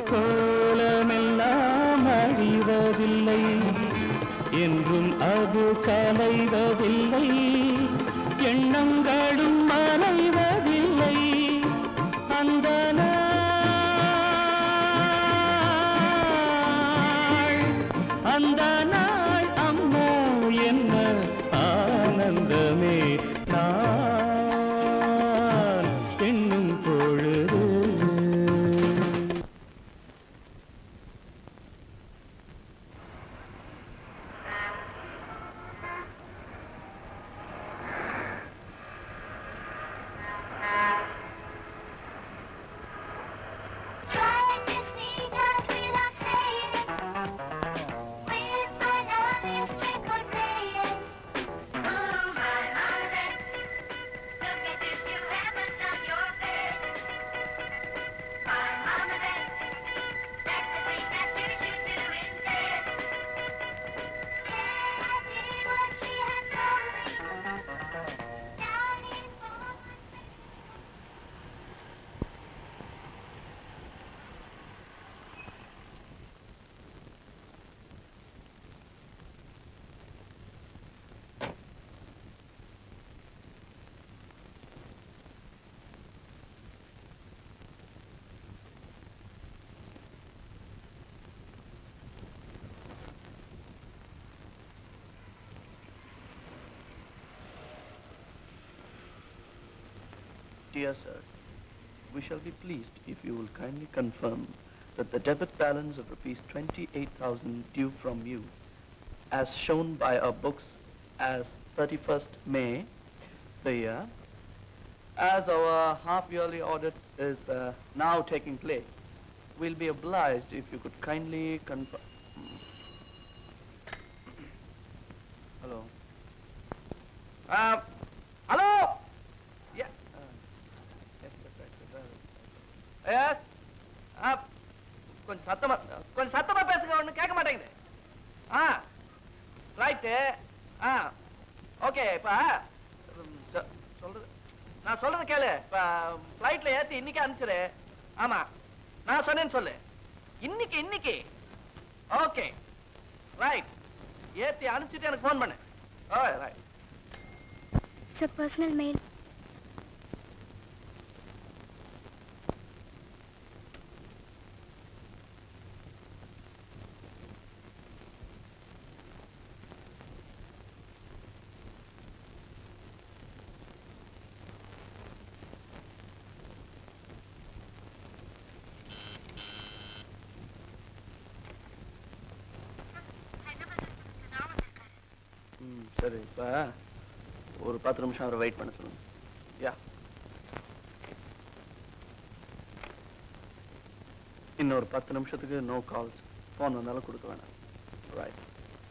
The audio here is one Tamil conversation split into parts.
கோலமெல்லாம் அழிவதில்லை என்றும் அது கலைவதில்லை எண்ணங்களும் மறைவதில்லை அந்த நாள் அந்த நாள் அம்மா என்ன ஆனந்தமே நான் எண்ணும் பொழுது Dear sir, we shall be pleased if you will kindly confirm that the debit balance of rupees 28,000 due from you, as shown by our books as 31st May, the year, as our half-yearly audit is uh, now taking place, we'll be obliged if you could kindly confirm. Hello. Uh, hello? Yeah. Uh, yes, that's right. that's right. Yes. Uh, கொஞ்சம் சத்தமா கொஞ்சம் சத்தமா பேசுங்க ஒண்ணு கேட்க மாட்டேங்குது ஆ ரைட்டு ஆ ஓகே இப்ப ம், சொ- சொல்றது நான் சொல்றது கேளு இப்ப ஃப்ளைட்ல ஏத்தி இன்னைக்கு அனுப்பிச்சிரு ஆமா நான் சொன்னேன்னு சொல்லு இன்னைக்கு இன்னைக்கு ஓகே ரைட் ஏத்தி அனுப்பிச்சிட்டு எனக்கு ஃபோன் பண்ணு oh right Sir, personal mail. ம் சரி இப்ப ஒரு பத்து நிமிஷம் அவரை வெயிட் பண்ண சொல்லுங்க யா இன்னொரு பத்து நிமிஷத்துக்கு நோ கால்ஸ் ஃபோன் வந்தாலும் கொடுக்க வேணாம் ரைட்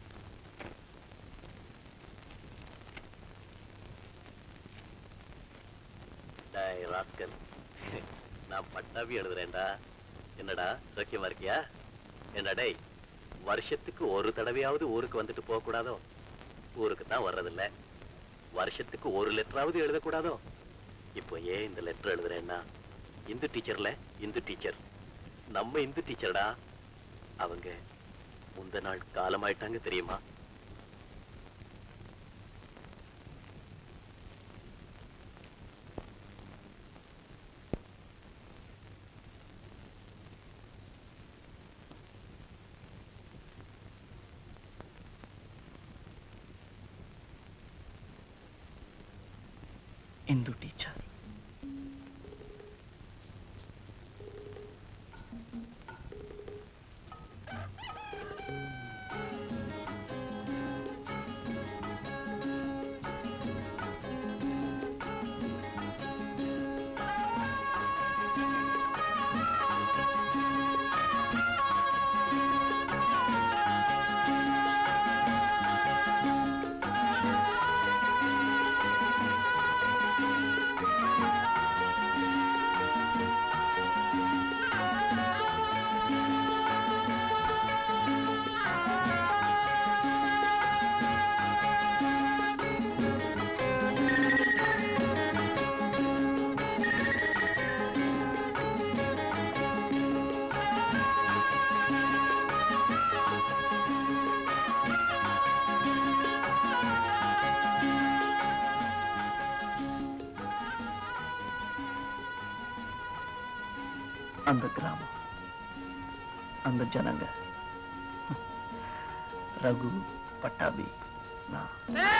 டேய் ராஸ்கல் நான் பட்டாபி எழுதுறேன்டா என்னடா சோக்கியமா இருக்கியா என்ன டேய் வருஷத்துக்கு ஒரு தடவையாவது ஊருக்கு வந்துட்டு போக கூடாதோ ஊருக்கு தான் வர்றதில்ல வருஷத்துக்கு ஒரு லெட்டராவது எழுதக்கூடாதோ இப்போ ஏன் இந்த லெட்டர் எழுதுறேன்னா இந்து டீச்சர்ல இந்து டீச்சர் நம்ம இந்து டீச்சர்டா அவங்க முந்த நாள் காலமாயிட்டாங்க தெரியுமா இந்து டீச்சர் Sir, அந்த கிராமம் அந்த ஜனங்க ரகு பட்டாபி நான்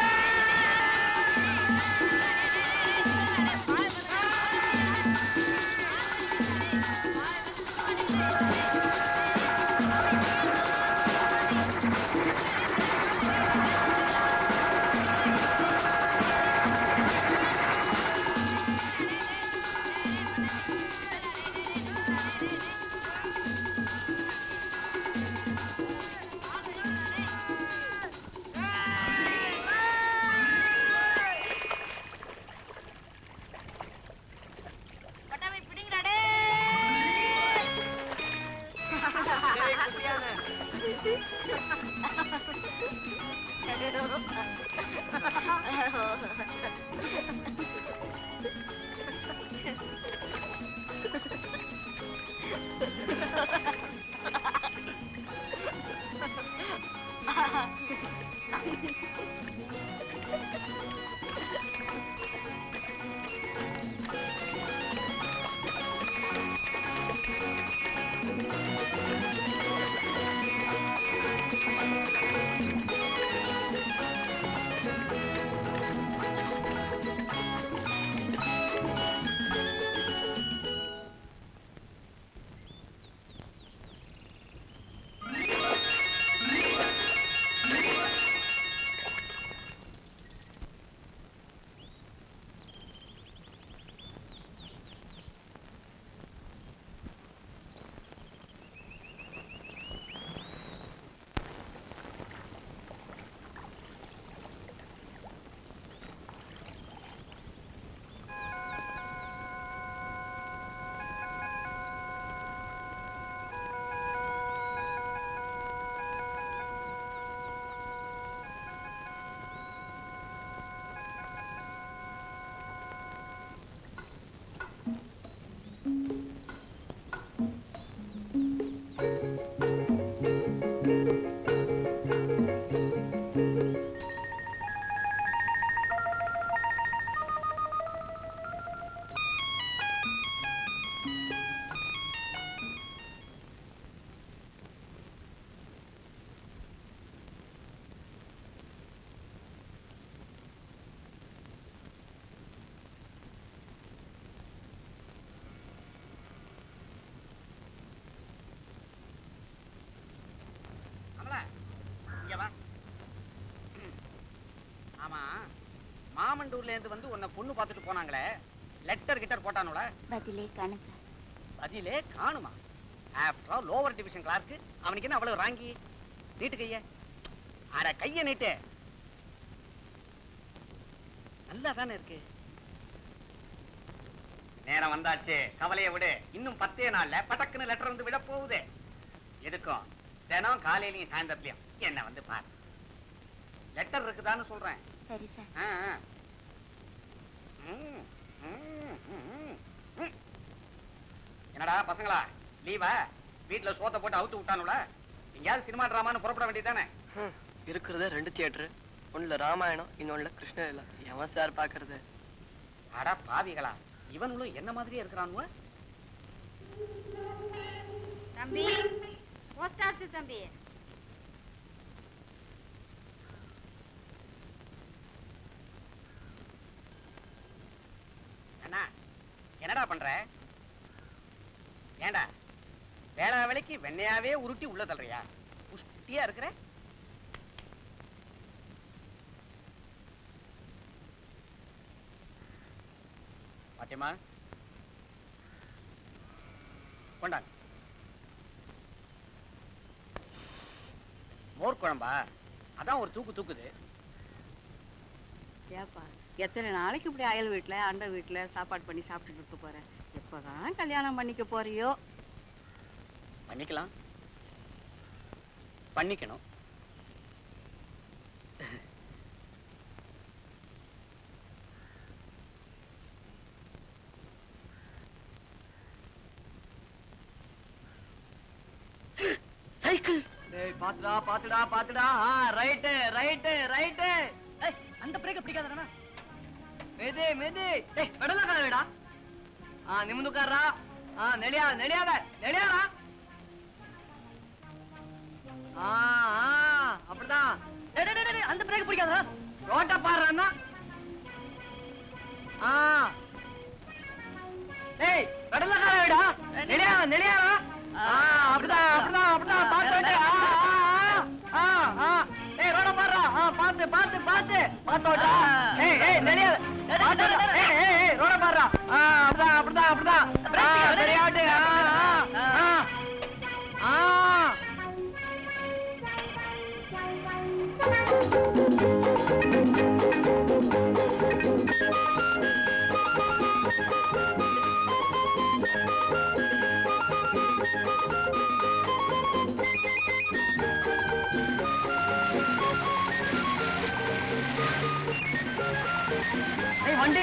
கமலா இங்க வா ம். ஆமா மாமண்டூர்ல இருந்து வந்து உன்னை பொண்ணு பார்த்துட்டு போனாங்களே லெட்டர் கிட்டர் போட்டானுல பதிலே காணும் சார் பதிலே காணுமா after all lower division clerk அவனுக்கு என்ன அவ்வளவு ராங்கி நீட்டு கைய அட கைய நீட்டு நல்லா தானே இருக்கு நேரம் வந்தாச்சு கவலையை விடு இன்னும் பத்தே நாள்ல பட்டக்குன்னு லெட்டர் வந்து விட போகுது எதுக்கும் தினம் காலையிலயும் சாயந்தரத்துலயும் என்ன வந்து பாரு லெட்டர் இருக்குதான்னு சொல்றேன் சரி சார் ஆ, ஆ. ம், ம், ம், ம். என்னடா பசங்களா லீவா வீட்டுல சோத்த போட்டு அவுத்து விட்டானுல எங்கேயாவது சினிமா டிராமான்னு புறப்பட வேண்டியதானே இருக்கிறது ரெண்டு தியேட்டர் ஒண்ணுல ராமாயணம் இன்னொன்னுல கிருஷ்ணலீலா எவன் சார் பாக்குறது அட பாவிகளா இவனுங்களும் என்ன மாதிரியே இருக்கிறானுவ தம்பி போஸ்ட் ஆஃபீஸ் தம்பி அண்ணா என்னடா பண்ற ஏண்டா வேளா வேலைக்கு வெண்ணையாவே உருட்டி உள்ள தள்ளுறியா புஷ்டியா இருக்கிற பாட்டியம்மா கொண்டாங்க மோர் குழம்பா அதான் ஒரு தூக்கு தூக்குது ஏப்பா எத்தனை நாளைக்கு இப்படி அயல் வீட்டுல அண்டை வீட்டுல சாப்பாடு பண்ணி சாப்பிட்டுட்டு இருக்க போற எப்பதான் கல்யாணம் பண்ணிக்க போறியோ பண்ணிக்கலாம் பண்ணிக்கணும் சைக்கிள் டேய் பாத்துடா பாத்துடா பாத்துடா ஆ ரைட்டு ரைட்டு ரைட்டு ஏய் அந்த பிரேக்க பிடிக்காதடா மெது மெது டேய் பெடல கலவேடா ஆ நிமிந்து உட்கார்றா ஆ நெளியாத நெளியாத நெளியாடா ஆ ஆ அப்படிதான் டேய், டேய், டேய், டேய், அந்த பிரேக் பிடிக்காத ரோட்டை பாடுறான்னா ஆ டேய் கடல்ல கார விடா நெளியாத நெளியாதா ஆ அப்படிதான் அப்படிதான் அப்படிதான் பார்த்து விட்டு ஆ ஆ ஆ ஆ ஏய் ரோட பாடுறா ஆ பார்த்து பார்த்து பார்த்து பார்த்து விட்டா ஏய் ஏய் நெளியாத பார்த்து விடா. ஏய் ஏய் ஏய் ரோட பாடுறா ஆ அப்படிதான் அப்படிதான் அப்படிதான் ஆ சரியாட்டு ஆ ஆ ஆ ஆ ஏய் வண்டி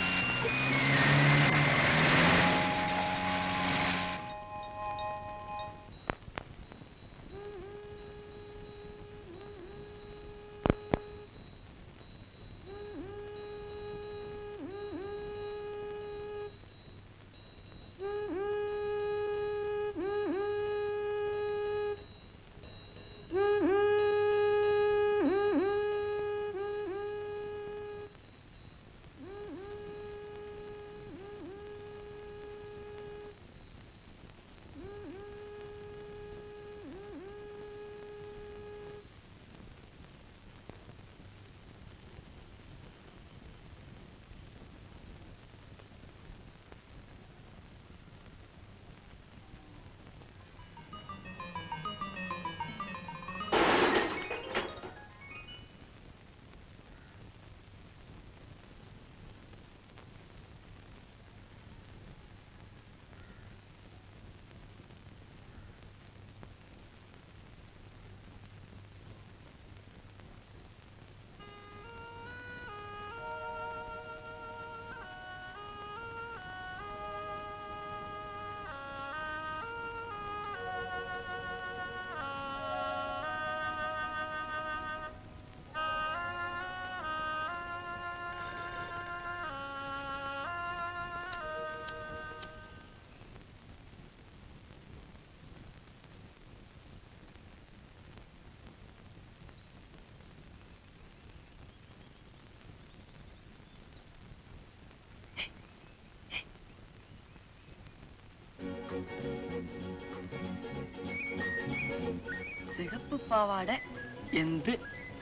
சிகப்பு பாவாடை எந்து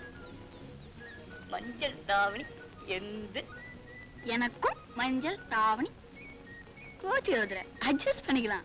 மஞ்சள் தாவணி எந்து எனக்கும் மஞ்சள் தாவணி கோச்சு எழுதுற அட்ஜஸ்ட் பண்ணிக்கலாம்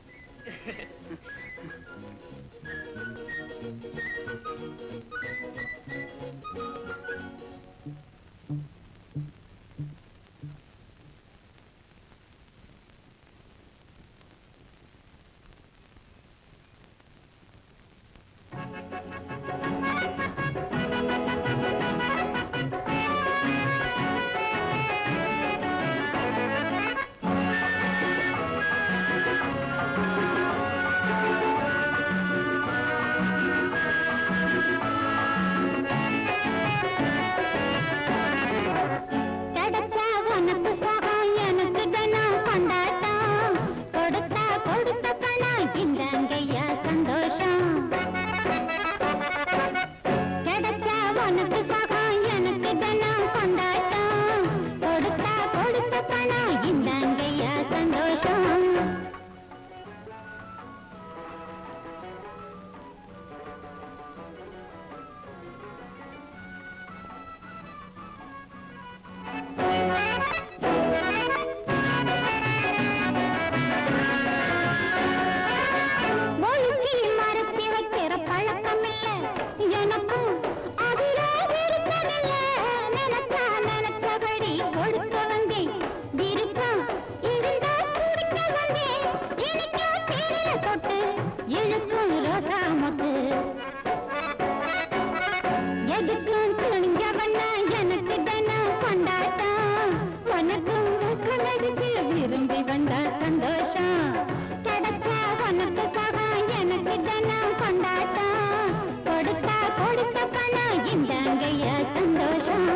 கிடைச்சா உனக்கு சகம் எனக்கு தினம் கொண்டாட்டம் கொடுத்தா கொடுத்த பணம் இந்தாங்கய்யா சந்தோஷம் கிடைச்சா உனக்கு சகம் எனக்கு தினம் கொண்டாட்டம் கொடுத்தா கொடுத்த பணம் இந்தாங்கய்யா சந்தோஷம் ஒழுங்கி மரத்தி வைக்கிற பழக்கம் இல்ல எனக்கும் அதிலே விருப்பமில்ல நினைச்சா நினைச்சபடி கொடுக்க வந்தேன் விருப்பம் இருந்தா குடிக்க வந்தேன் இனிக்கா தேயில தொட்டு இழுக்கும் ரோசா மொட்டு எதுக்கும் துணிஞ்சவண்ண எனக்கு தினம் கொண்டாட்டம் உனக்கும் ஊக்கம் அடிச்சு விரும்பி வந்தா சந்தோஷம் கிடைச்சா உனக்கு சகம் எனக்கு தினம் கொண்டாட்டம் கொடுத்தா கொடுத்த பணம் இந்தாங்கய்யா சந்தோஷம்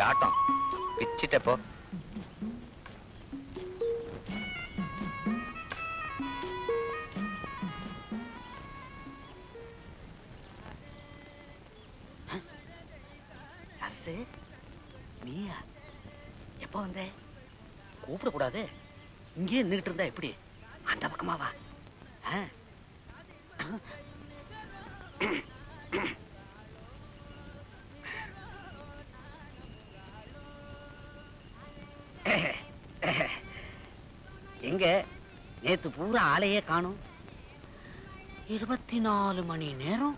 ஆட்டம் பிச்சிட்ட போ சரசு நீயா எப்போ வந்த கூப்பிடக்கூடாது இங்கேயே நின்றுட்டு இருந்தா எப்படி அந்த பக்கமா வா ஆ? எங்க நேத்து பூரா ஆளையே காணும் இருபத்தி நாலு மணி நேரம்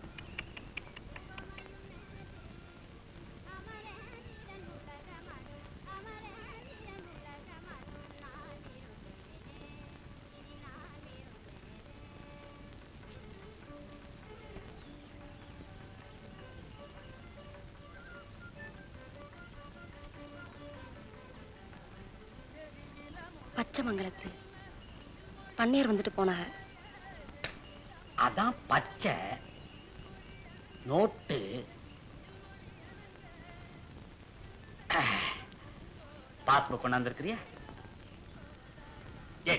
பச்சைமங்கலத்து பன்னீர் வந்துட்டு போனாங்க அதான் பச்சை நோட்டு பாஸ்புக் கொண்டாந்துருக்கிறியா ஏ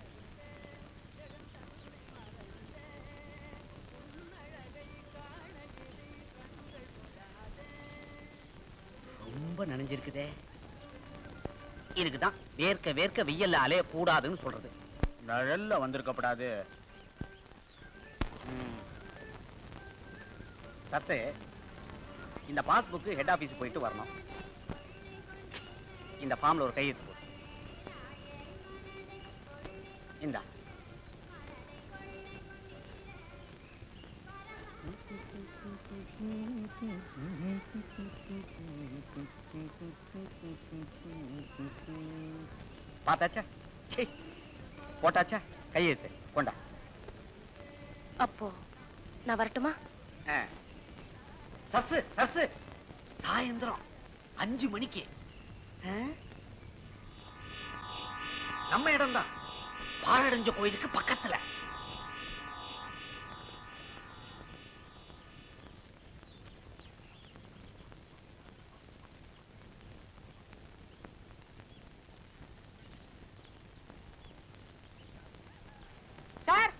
ரொம்ப நனைஞ்சிருக்குதே இதுக்குதான் வேர்க்க வேர்க்க வெயில்ல அலைய கூடாதுன்னு சொல்றது நிழல்ல வந்திருக்கப்படாது சத்து இந்த பாஸ்புக் ஹெட் ஆபீஸ் போயிட்டு வரணும் இந்த ஃபார்ம்ல ஒரு கையெழுத்து போடு இந்தா பார்த்தாச்சா சீ போட்டாச்சா கையெழுத்து கொண்டா அப்போ நான் வரட்டுமா ஆ. சசு சசு சாயந்தரம் அஞ்சு மணிக்கு ஆ? நம்ம இடம்தான் பாழடைஞ்ச கோயிலுக்கு பக்கத்துல சார்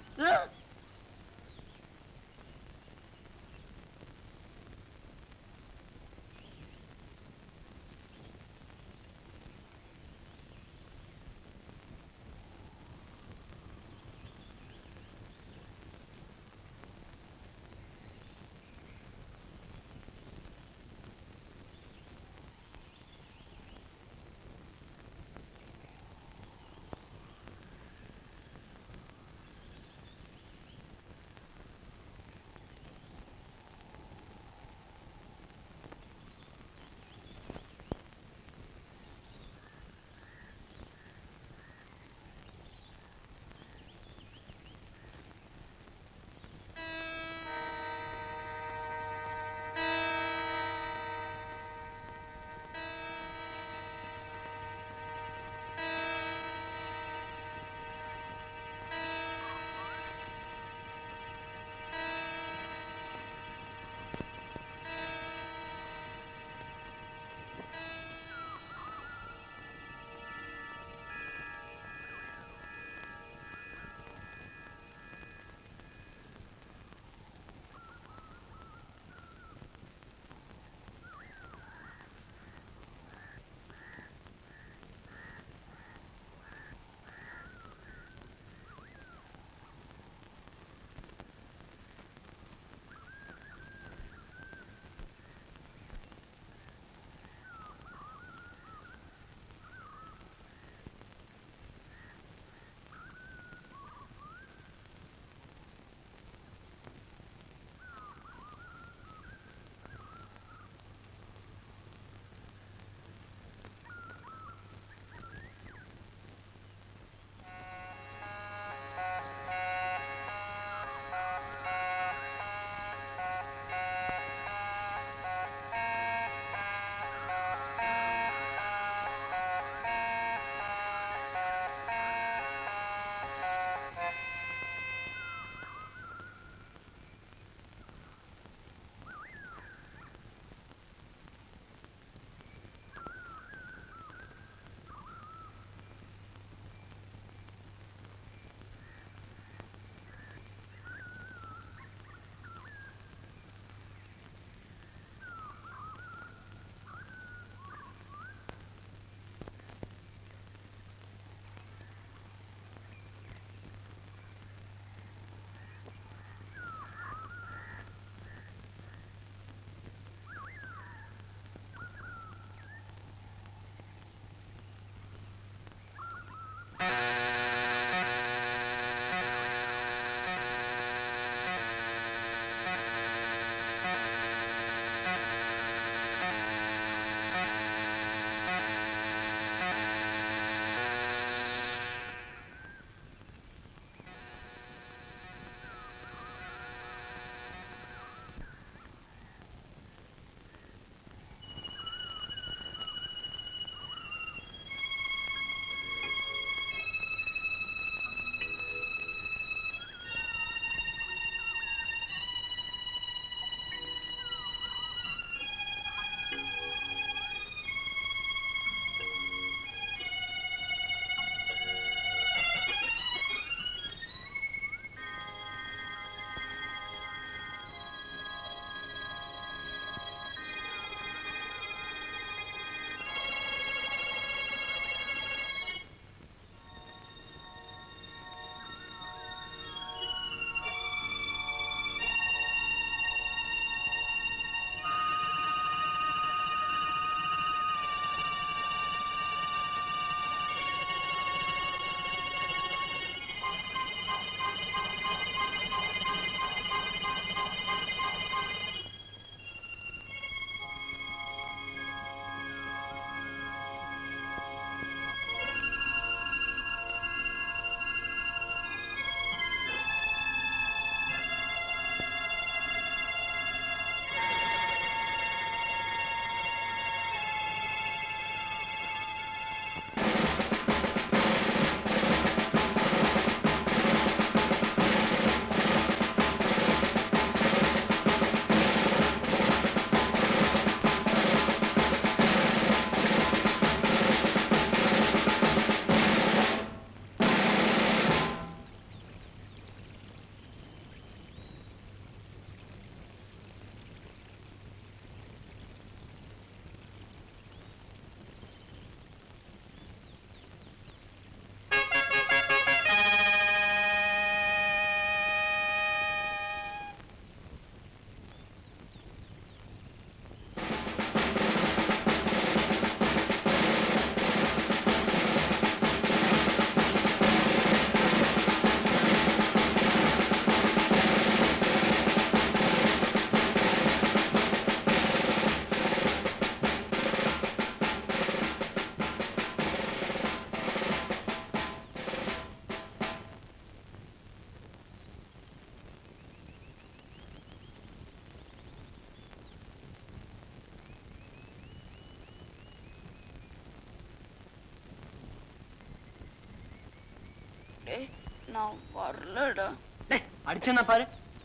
நான் வரலடா டேய் அடிச்சேன்னா பாரு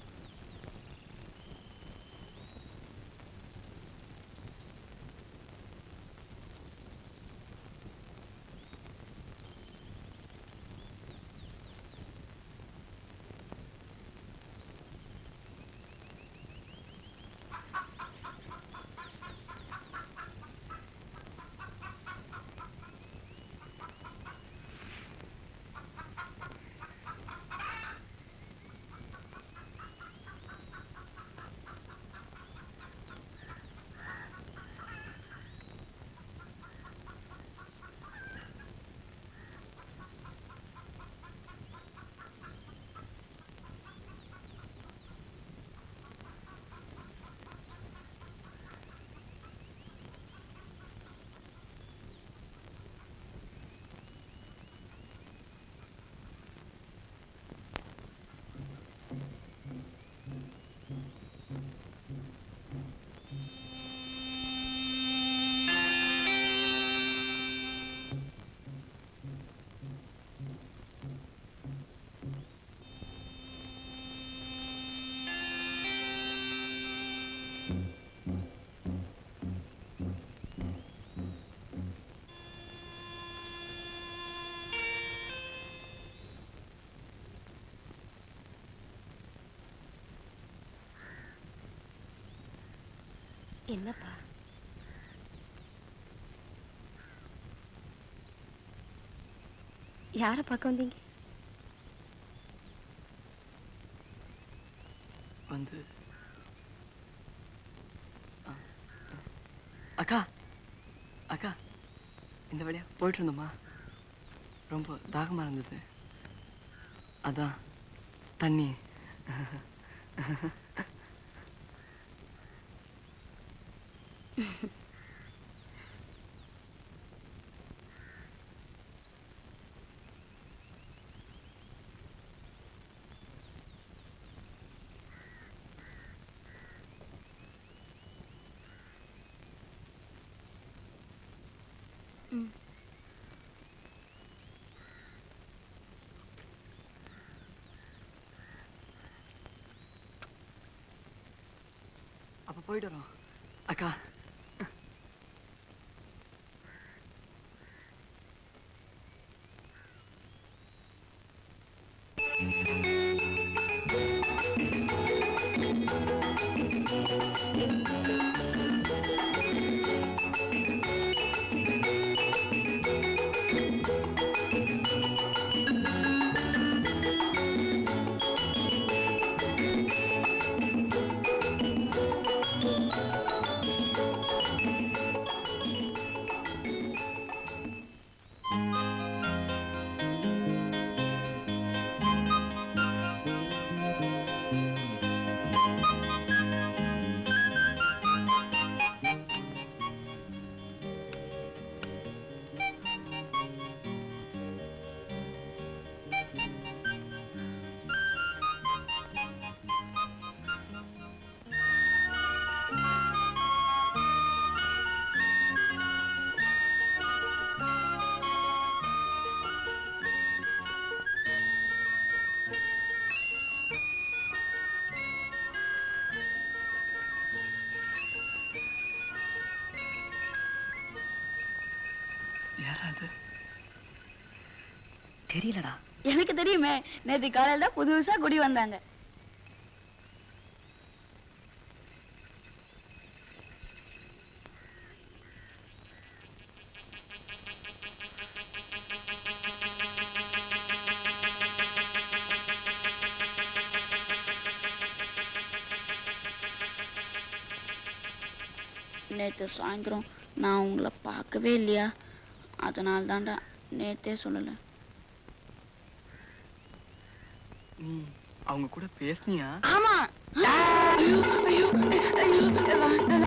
என்னப்பா யாரை பார்க்க வந்தீங்க வந்து ஆ, ஆ. அக்கா அக்கா இந்த வழியா போயிட்டு இருந்தோமா ரொம்ப தாகமா இருந்தது அதான் தண்ணி அப்ப போயிட்டு வரோம் அக்கா யாராது தெரியலடா எனக்கு தெரியுமே நேத்து காலையில தான் புதுசா குடி வந்தாங்க நேற்று சாயந்தரம் நான் உங்களை பார்க்கவே இல்லையா அதனால தான்டா நேத்தே சொல்லலை நீ அவங்க கூட பேசுனியா ஆமா ஐயோ, ஐயோ, ஐயோ, வா.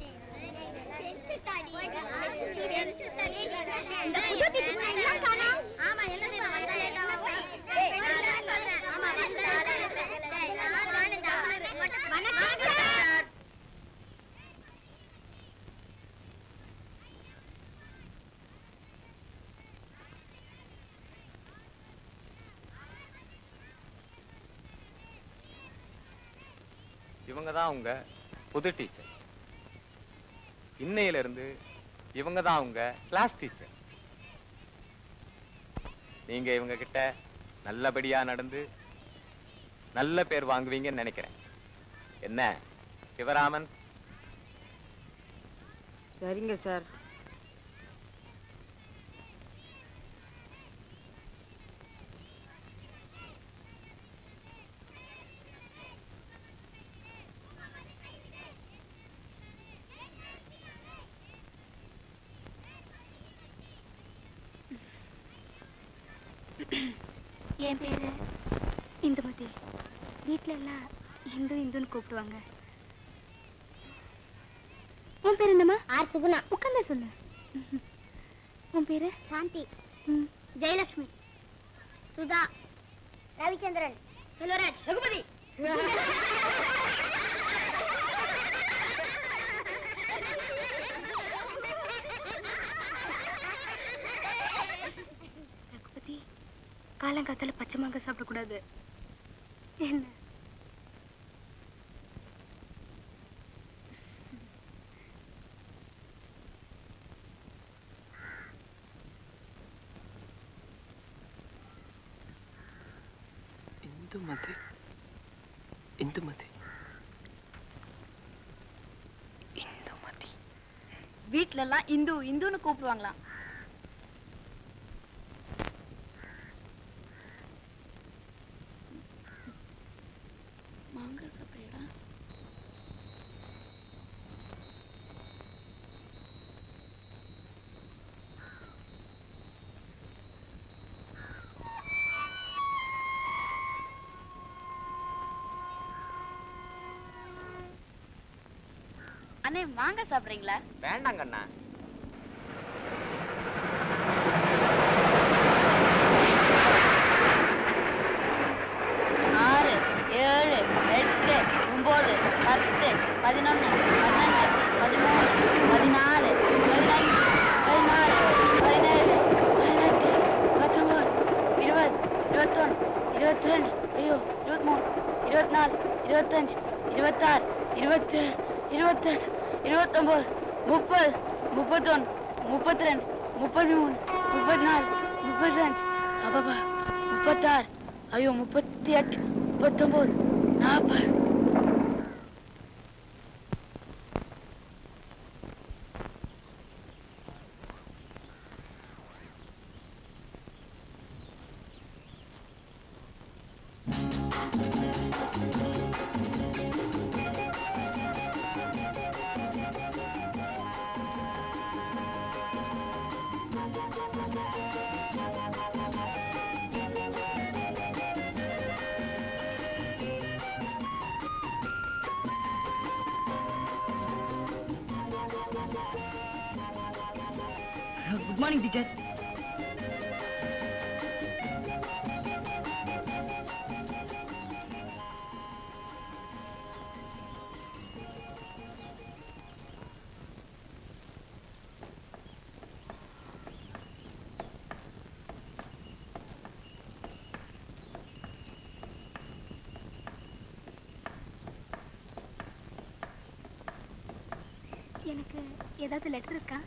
இவங்க தான் உங்க புது டீச்சர் இன்னையில இருந்து இவங்க தான் உங்க கிளாஸ் டீச்சர் நீங்க இவங்க கிட்ட நல்லபடியா நடந்து நல்ல பேர் வாங்குவீங்கன்னு நினைக்கிறேன் என்ன சிவராமன் சரிங்க சார் என் பேரு இந்துமதி வீட்ல எல்லாம் இந்து இந்துன்னு கூப்பிடுவாங்க உன் பேர் என்னம்மா ஆர் சுகுணா உட்காந்து சொல்லு உன் பேரு சாந்தி ஜெயலட்சுமி சுதா ரவிச்சந்திரன் செல்வராஜ் ரகுபதி ரகுபதி காலங்காத்தால பச்சை மாங்காய் சாப்பிடக்கூடாது என்ன இந்துமதி இந்துமதி இந்துமதி வீட்ல எல்லாம் இந்து இந்துன்னு கூப்பிடுவாங்களாம் மாங்காய் சாப்பிடுறா அண்ணே மாங்காய் சாப்பிடுறீங்களா வேண்டாம் கண்ணா ஆறு ஏழு எட்டு ஒன்பது பத்து பதினொன்னு பன்னெண்டு பதிமூணு பதினாலு பதினஞ்சு பதினாறு பதினேழு பதினெட்டு பத்தொன்பது இருபது இருபத்தொன்னு இருபத்தி ரெண்டு ஐயோ இருபத்தி மூணு இருபத்தி நாலு இருபத்தஞ்சு இருபத்தாறு இருபத்தேழு இருபத்தெட்டு இருபத்தொன்பது முப்பது முப்பத்தொன்னு முப்பத்தி ரெண்டு முப்பத்தி மூணு முப்பத்தி நாலு முப்பத்தஞ்சு அப்பப்பா முப்பத்தாறு ஐயோ முப்பத்தி எட்டு முப்பத்தொன்பது நாற்பது குட் மார்னிங் டீச்சர் எனக்கு ஏதாவது லெட்டர் இருக்கா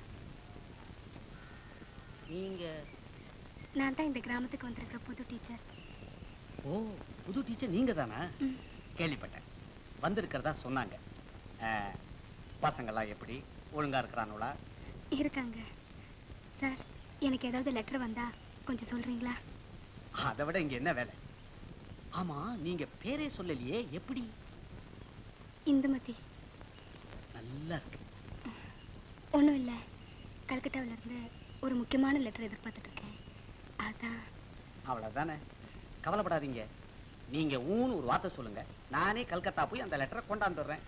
நீங்க நான் தான் இந்த கிராமத்துக்கு வந்திருக்கிற புது டீச்சர் ஓ புது டீச்சர் நீங்க தானா ம். கேள்விப்பட்டேன் வந்திருக்கிறதா சொன்னாங்க அஹ், பசங்கெல்லாம் எப்படி ஒழுங்கா இருக்கிறானுங்களா இருக்காங்க சார் எனக்கு ஏதாவது லெட்டர் வந்தா கொஞ்சம் சொல்றீங்களா அதை விட இங்க என்ன வேலை ஆமா நீங்க பேரே சொல்லலையே எப்படி இந்துமதி நல்லா இருக்கு ஒன்றும் இல்லை கல்கட்டாவுல இருந்து ஒரு முக்கியமான லெட்டர் எதிர்பார்த்துட்டு இருக்கேன் அதான் அவ்வளவுதானே கவலைப்படாதீங்க நீங்க ஊன்னு ஒரு வார்த்தை சொல்லுங்க நானே கல்கத்தா போய் அந்த லெட்டரை கொண்டாந்துடுறேன்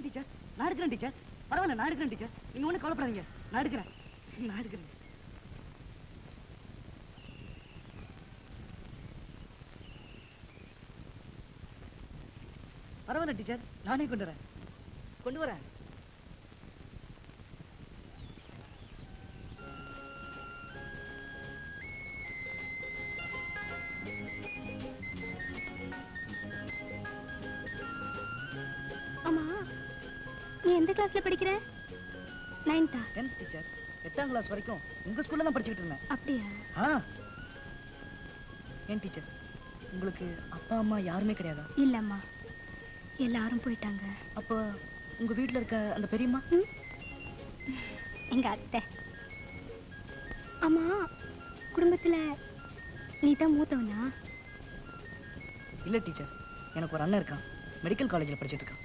டீச்சர் நான் எடுக்கிறேன் டீச்சர் பரவாயில்ல நான் எடுக்கிறேன் டீச்சர் நீங்க ஒன்றும் கவலைப்படாதீங்க நான் எடுக்கிறேன் நான் எடுக்கிறேன் பரவாயில்ல டீச்சர் நானே கொண்டு வரேன் கொண்டு வரேன் ஆமா நீ எந்த கிளாஸ்ல படிக்கிற நைன்த்தா டென்த் டீச்சர் எட்டாம் கிளாஸ் வரைக்கும் உங்க ஸ்கூல்ல தான் படிச்சுக்கிட்டு இருந்தேன் அப்படியா ஆ ஏன் டீச்சர் உங்களுக்கு அப்பா அம்மா யாருமே கிடையாதா இல்லம்மா எல்லாரும் போயிட்டாங்க அப்போ உங்க வீட்ல இருக்க அந்த பெரியம்மா எங்க அத்தை ஆமா குடும்பத்துல நீ தான் மூத்தவனா இல்ல டீச்சர் எனக்கு ஒரு அண்ணன் இருக்கான் மெடிக்கல் காலேஜில் படிச்சுட்டு இருக்கான்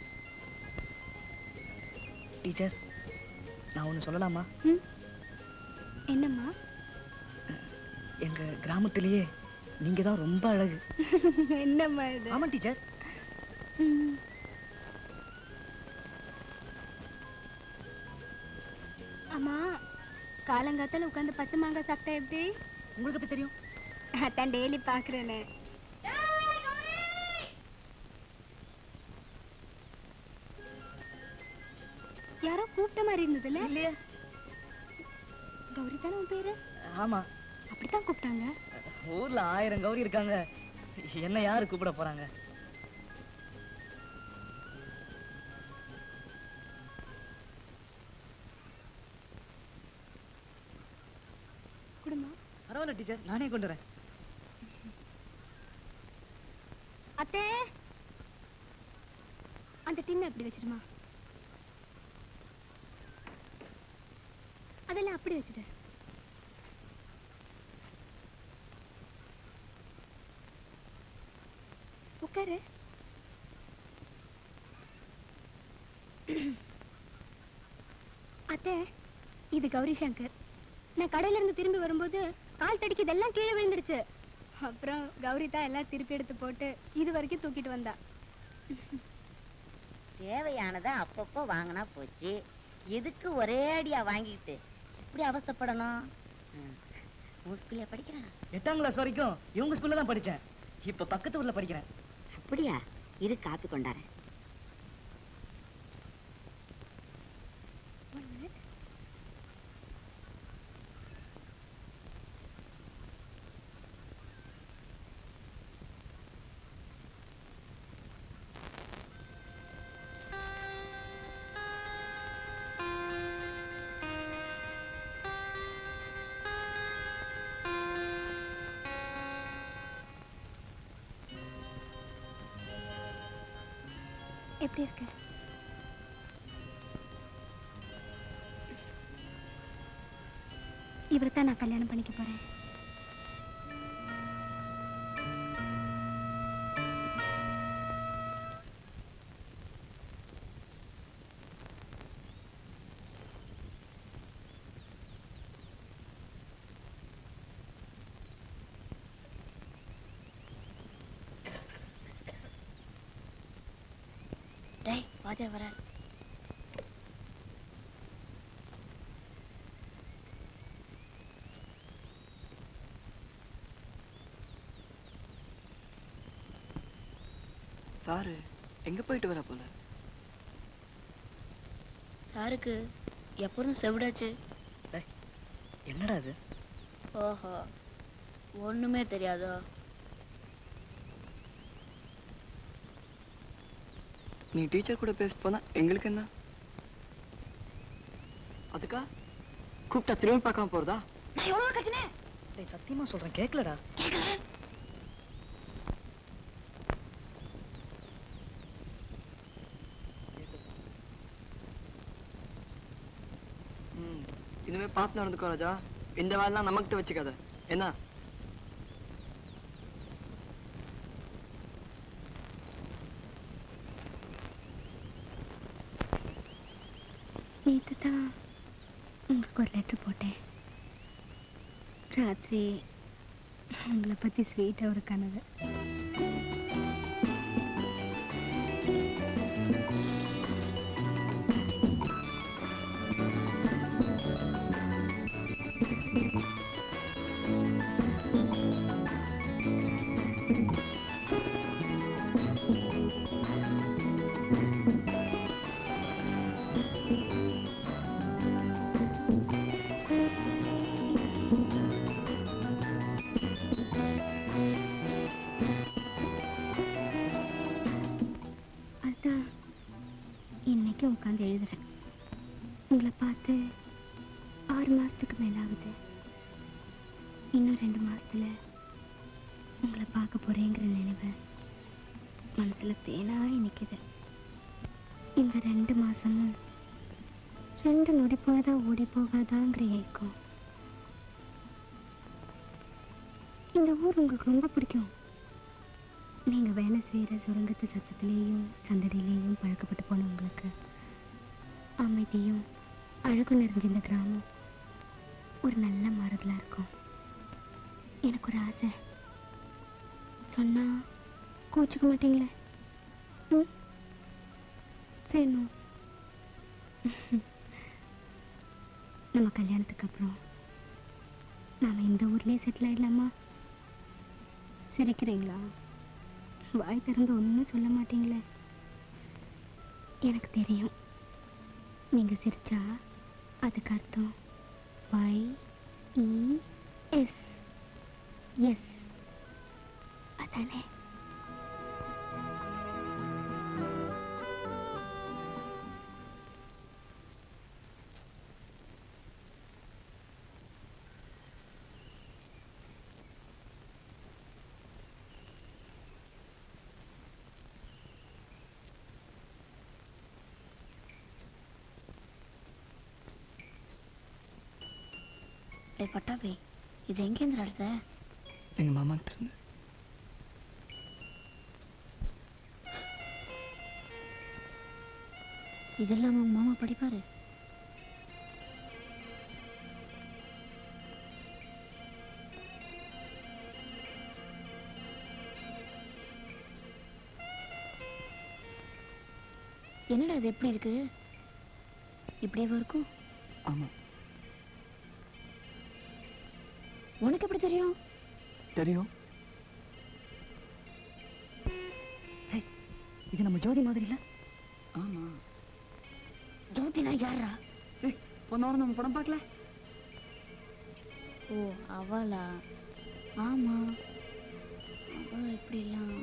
டீச்சர் நான் ஒன்று சொல்லலாமா ம்? என்னம்மா எங்க கிராமத்திலேயே நீங்க தான் ரொம்ப அழகு என்னம்மா இது ஆமா டீச்சர் ம். ஆமா காலங்காத்தால உட்காந்து பச்சை மாங்காய் சாப்பிட்டா எப்படி உங்களுக்கு எப்படி தெரியும் அதான் டெய்லி பாக்குறேனே யாரோ கூப்பிட்ட மாதிரி இருந்ததுல்ல இல்லையே கௌரி தானே உன் பேரு ஆமா அப்படித்தான் கூப்பிட்டாங்க ஊர்ல ஆயிரம் கௌரி இருக்காங்க என்ன யாரு கூப்பிட போறாங்க குடுமா பரவாயில்ல டீச்சர் நானே கொண்டு வரேன் அத்தே அந்த டின்ன அப்படி வச்சிடுமா அதெல்லாம் அப்படி வச்சுடு உட்காரு அத்தை இது கௌரி சங்கர் நான் கடையில இருந்து திரும்பி வரும்போது கால் தடிக்கு இதெல்லாம் கீழே விழுந்துருச்சு அப்புறம் கௌரி தான் எல்லாம் திருப்பி எடுத்து போட்டு இது வரைக்கும் தூக்கிட்டு வந்தா தேவையானதை அப்பப்போ வாங்கினா போச்சு எதுக்கு ஒரே அடியா வாங்கிக்கிட்டு இப்படி அவஸ்தைப்படணும் ம். உன் ஸ்கூல்ல படிக்கிறான் எட்டாம் கிளாஸ் வரைக்கும் இவங்க ஸ்கூல்ல தான் படிச்சேன் இப்ப பக்கத்து ஊர்ல படிக்கிறேன் அப்படியா இரு காப்பி கொண்டாரேன் One minute. எப்படி இருக்கு இவரை தான் நான் கல்யாணம் பண்ணிக்க போறேன் டேய் வாத்தியார் வர சாரு எங்க போயிட்டு வர போல சாருக்கு எப்போதும் செவிடாச்சு என்னடா இது ஓஹோ ஒண்ணுமே தெரியாதோ நீ டீச்சர் கூட பேசிட்டு போனா எங்களுக்கு என்ன அதுக்கா கூப்பிட்டா திரும்பி பார்க்காம போறதா நான் எவ்வளவு கத்தினேன் டேய் சத்தியமா சொல்றேன் கேட்கலடா ம் இனிமே பார்த்து நடந்துக்கோ ராஜா இந்த வேலைலாம் நமக்கிட்ட வச்சுக்காத என்ன நேற்று தான் உங்களுக்கு ஒரு லெட்டர் போட்டேன் ராத்திரி உங்களை பற்றி ஸ்வீட்டாக ஒரு கனவு ஆறு மாசத்துக்கு மேல ஆகுது இன்னும் ரெண்டு மாசத்துல உங்களை பார்க்க போறேங்கிற நினைவு மனசுல தேனாய் நிக்குது இந்த ரெண்டு மாசமும் ரெண்டு நொடி பொழுதா ஓடி போகாதாங்கிற ஏக்கம் இந்த ஊர் உங்களுக்கு ரொம்ப பிடிக்கும் நீங்க வேலை செய்யற சுரங்கத்து சத்தத்திலேயும் சந்தடியிலேயும் பழக்கப்பட்டு போன உங்களுக்கு அமைதியும் அழகு நிறைஞ்ச இந்த கிராமம் ஒரு நல்ல மாறுதலா இருக்கும் எனக்கு ஒரு ஆசை சொன்னா கோச்சுக்க மாட்டீங்களே ம் சரிண்ணா நம்ம கல்யாணத்துக்கு அப்புறம் நாம இந்த ஊர்லயே செட்டில் ஆயிடலாமா சிரிக்கிறீங்களா வாய் திறந்து ஒன்றும் சொல்ல மாட்டீங்களே எனக்கு தெரியும் நீங்க சிரிச்சா அதுக்கு அர்த்தம் ஒய் இ எஸ் எஸ் அதானே ஏய் பட்டாபி இது எங்கேருந்து அடுத்த எங்க மாமா கிட்ட இருந்து இதெல்லாம் உங்க மாமா படிப்பாரு என்னடா இது எப்படி இருக்கு இப்படியே இருக்கும் ஆமா உனக்கு எப்படி தெரியும் தெரியும் ஏய், இது நம்ம ஜோதி மாதிரி இல்ல ஆமா ஜோதினா யாரா ஏய் போன வாரம் நம்ம படம் பார்க்கல ஓ அவளா ஆமா அவ இப்படிலாம்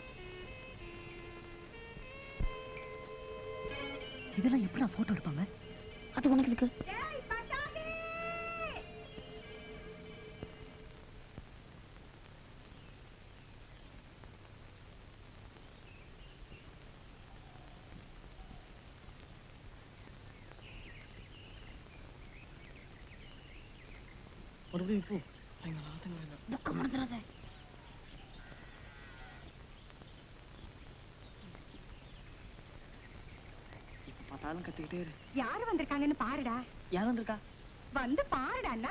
இதெல்லாம் எப்படா போட்டோ எடுப்பாங்க அது உனக்கு இருக்கு மறுபடியும் போ புக்க மறந்துடாத இப்ப பார்த்தாலும் கத்துக்கிட்டே இரு யாரு வந்திருக்காங்கன்னு பாருடா யார் வந்திருக்கா வந்து பாருடா அண்ணா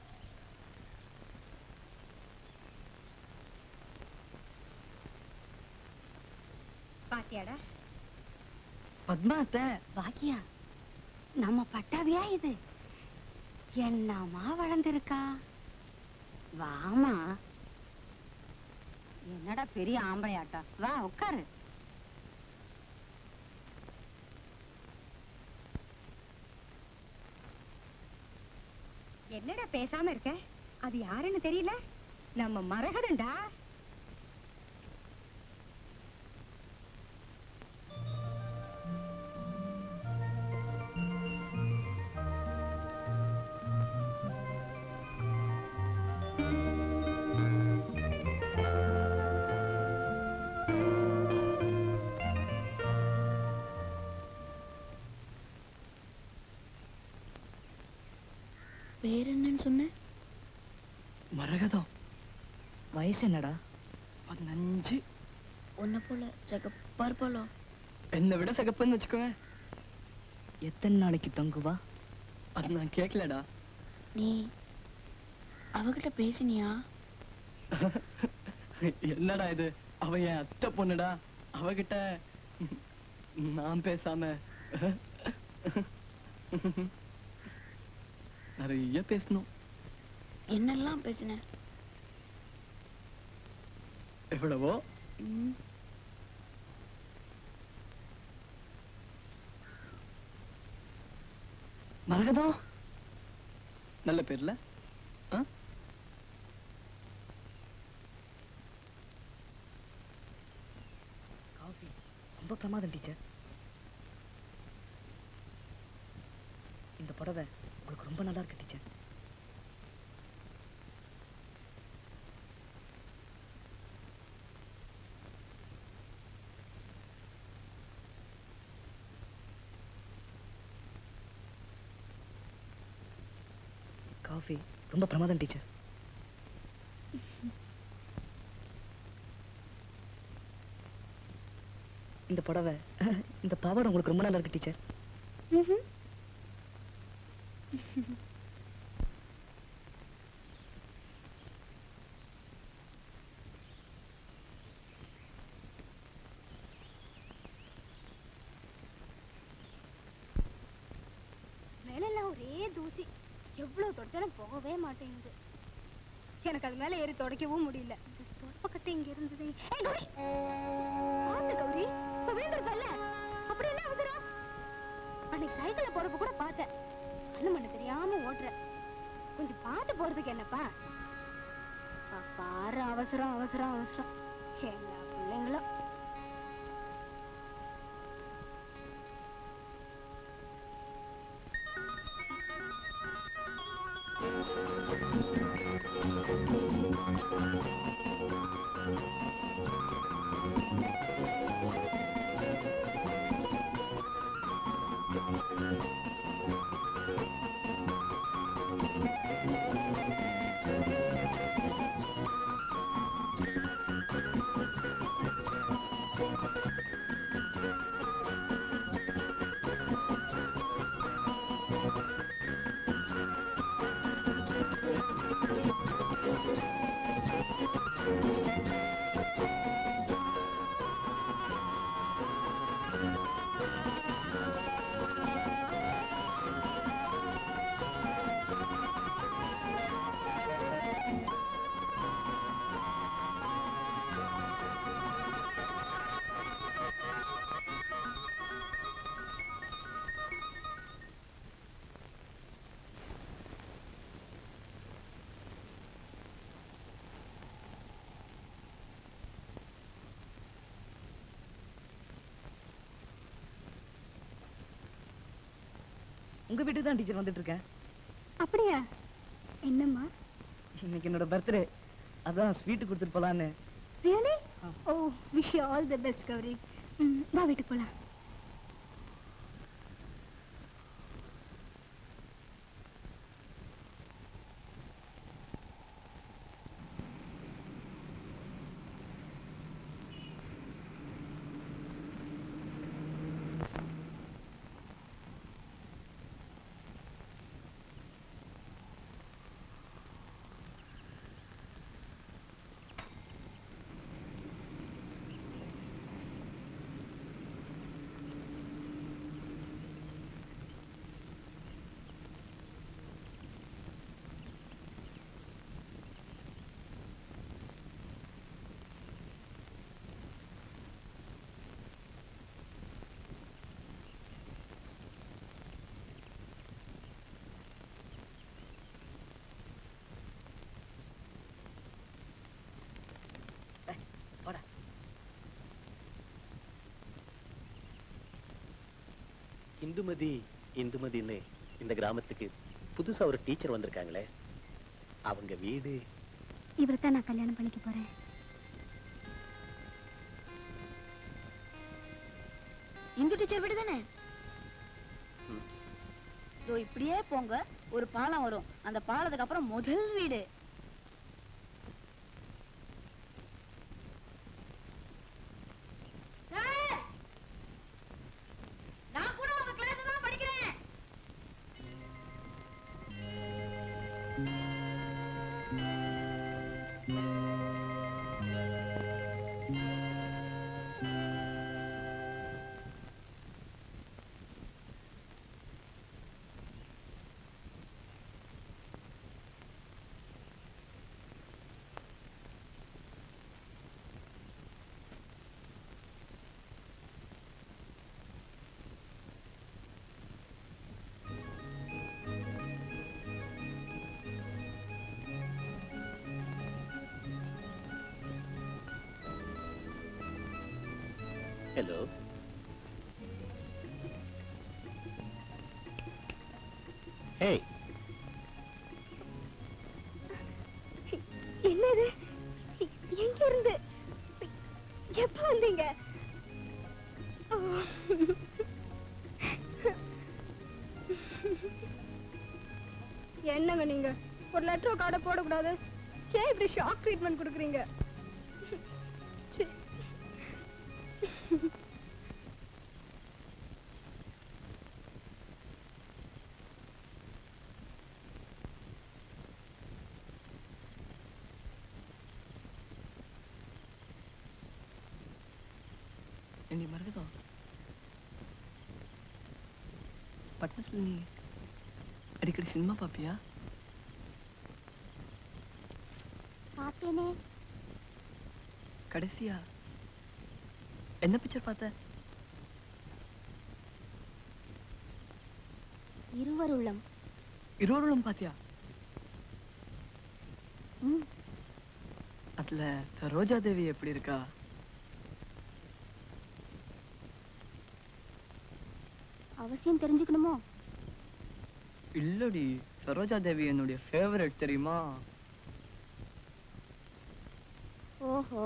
பாத்தியாடா பத்மா அத்தை பாக்கியா நம்ம பட்டாவியா இது என்னமா வளர்ந்திருக்கா வாமா என்னடா பெரிய ஆம்பளையாட்டா வா உட்காரு என்னடா பேசாம இருக்க அது யாருன்னு தெரியல நம்ம மரகதண்டா பேர் என்னன்னு சொன்ன மரகதம் வயசு என்னடா பதினஞ்சு உன்னை போல சகப்பா இருப்பாளோ என்னை விட சகப்புன்னு வச்சுக்கோவேன் எத்தனை நாளைக்கு தங்குவா அது நான் கேட்கலடா நீ அவகிட்ட பேசினியா என்னடா இது அவ என் அத்தை பொண்ணுடா அவகிட்ட நான் பேசாம நிறைய பேசணும் என்னெல்லாம் பேசின எவ்வளவோ ம், மரகதம் நல்ல பேர்ல ஆ? காஃபி ரொம்ப பிரமாதம் டீச்சர் இந்த புடவை உங்களுக்கு ரொம்ப நல்லா இருக்கு டீச்சர் காஃபி ரொம்ப பிரமாதம் டீச்சர் இந்த புடவை இந்த பாவாடை உங்களுக்கு ரொம்ப நல்லா இருக்கு டீச்சர் ம்ஹும். மேலெல்லாம் ஒரே தூசி எவ்வளவு தொடச்சாலும் போகவே மாட்டேங்குது எனக்கு அது மேல ஏறி துடைக்கவும் முடியல இந்த தொடப்பக்கட்டை இங்க இருந்தது ஏய் கௌரி பார்த்து கௌரி இப்ப விழுந்திருப்பல்ல அப்படி என்ன அவசரம் அன்னைக்கு சைக்கிள்ல போறப்ப கூட பார்த்தேன் கண்ணு மண்ணு தெரியாம ஓட்டுற கொஞ்சம் பார்த்து போறதுக்கு என்னப்பா பா- பாரு அவசரம் அவசரம் அவசரம் எல்லா பிள்ளைங்களும் உங்க வீட்டுக்கு தான் டீச்சர் வந்துட்டு இருக்கேன் அப்படியா என்னம்மா இன்னைக்கு என்னோட பர்த்டே அதான் ஸ்வீட் கொடுத்துட்டு போலான்னு really oh wish you all the best Gowri ம், வா வீட்டுக்கு போலாம் போடா இந்துமதி இந்துமதின்னு இந்த கிராமத்துக்கு புதுசா ஒரு டீச்சர் வந்திருக்காங்களே அவங்க வீடு இவரை தான் நான் கல்யாணம் பண்ணிக்க போறேன் இந்து டீச்சர் வீடு தானே இதோ இப்படியே போங்க ஒரு பாலம் வரும் அந்த பாலத்துக்கு அப்புறம் முதல் வீடு நான் கூட உங்க கிளாஸ் தான் படிக்கிறேன் ஹலோ ஹே என்னங்க நீங்க ஒரு லெட்டர் கார்டை போடக்கூடாது ஏன் இப்படி ஷாக் ட்ரீட்மெண்ட் கொடுக்குறீங்க ச்சீ. என்னை மறக்குதா பட்டணத்துல நீ அடிக்கடி சினிமா பாப்பியா பார்த்தேனே கடைசியா என்ன பிக்சர் பார்த்த இருவருள்ளம் இருவரும் பாத்தியா ம் அதுல ரோஜா தேவி எப்படி இருக்கா அவசியம் தெரிஞ்சுக்கணுமோ இல்லடி சரோஜா தேவி என்னுடைய ஃபேவரட் தெரியுமா ஓஹோ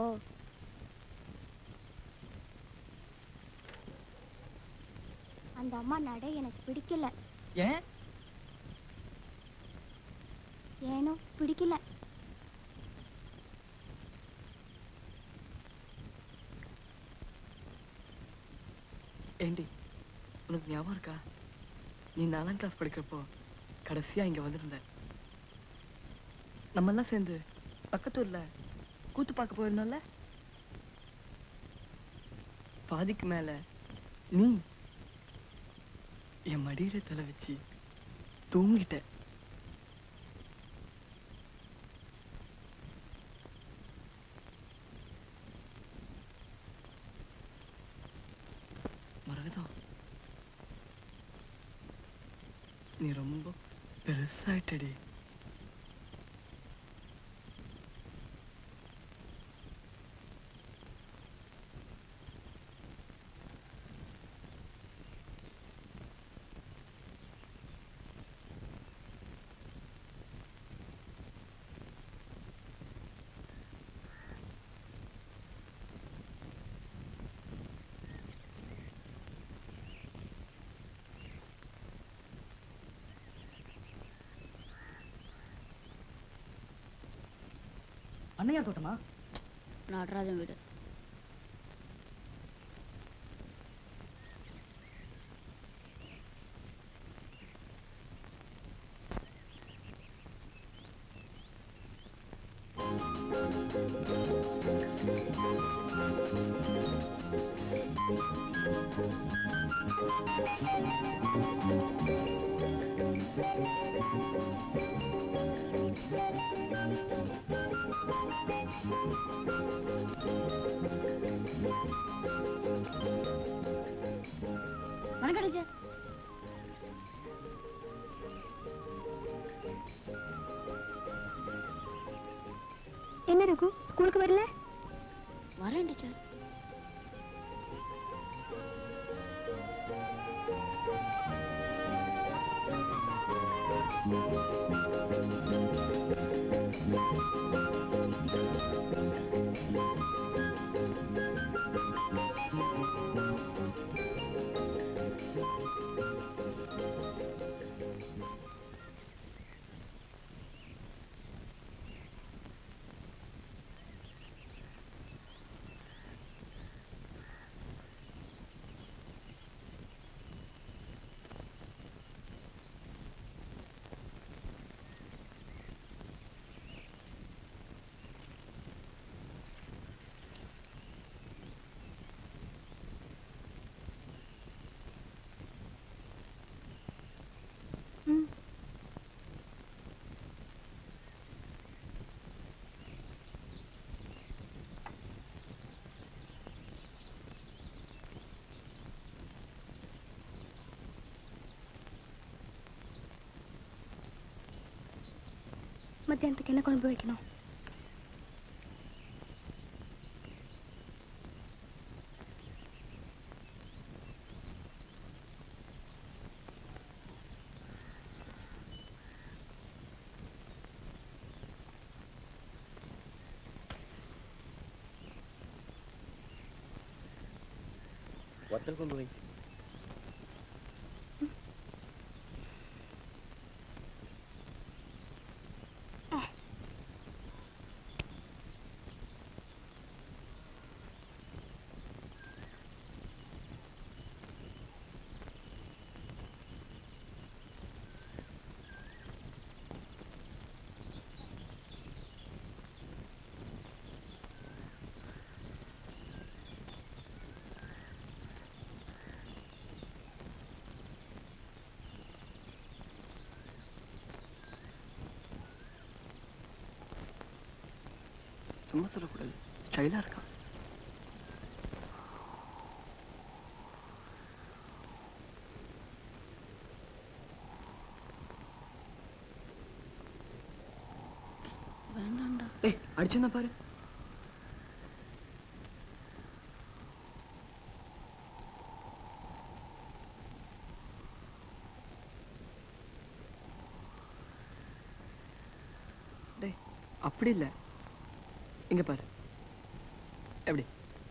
அந்த அம்மா நடை எனக்கு பிடிக்கல ஏன் ஏனோ பிடிக்கல ஏண்டி உனக்கு ஞாபகம் இருக்கா நீ நாலாம் கிளாஸ் படிக்கிறப்போ கடைசியா இங்க வந்திருந்த நம்ம எல்லாம் சேர்ந்து பக்கத்தூர்ல கூத்து பார்க்க போயிருந்தோம்ல பாதிக்கு மேல நீ என் மடியில தலை வச்சு தூங்கிட்ட மரகதம் நீ ரொம்ப பெருசாயிட்டடி அண்ணையா தோட்டமா நடராஜன் வீடு வணக்கம் டீச்சர் என்ன ரகு ஸ்கூலுக்கு வரல வரேன் டீச்சர் ம் மத்தியானத்துக்கு என்ன குழம்பு வைக்கணும் வத்தல் கொண்டு வை சும்மா சொல்லக்கூடாது ஸ்டைலா இருக்கான் வேண்டாம்டா ஏய் அடிச்சிருந்தா பாரு டேய் அப்படி இல்ல இங்க பாரு எப்படி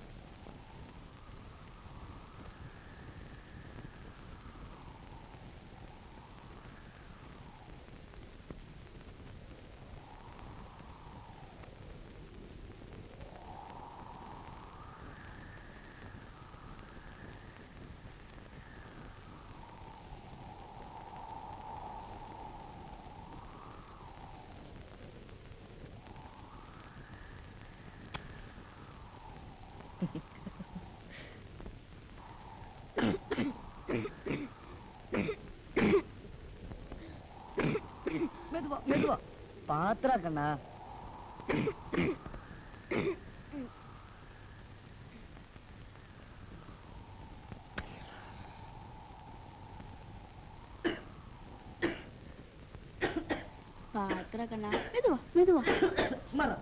மெதுவா மெதுவா பாத்துரா கண்ணா பாத்திர கண்ணா மெதுவா மெதுவா சும்மாரா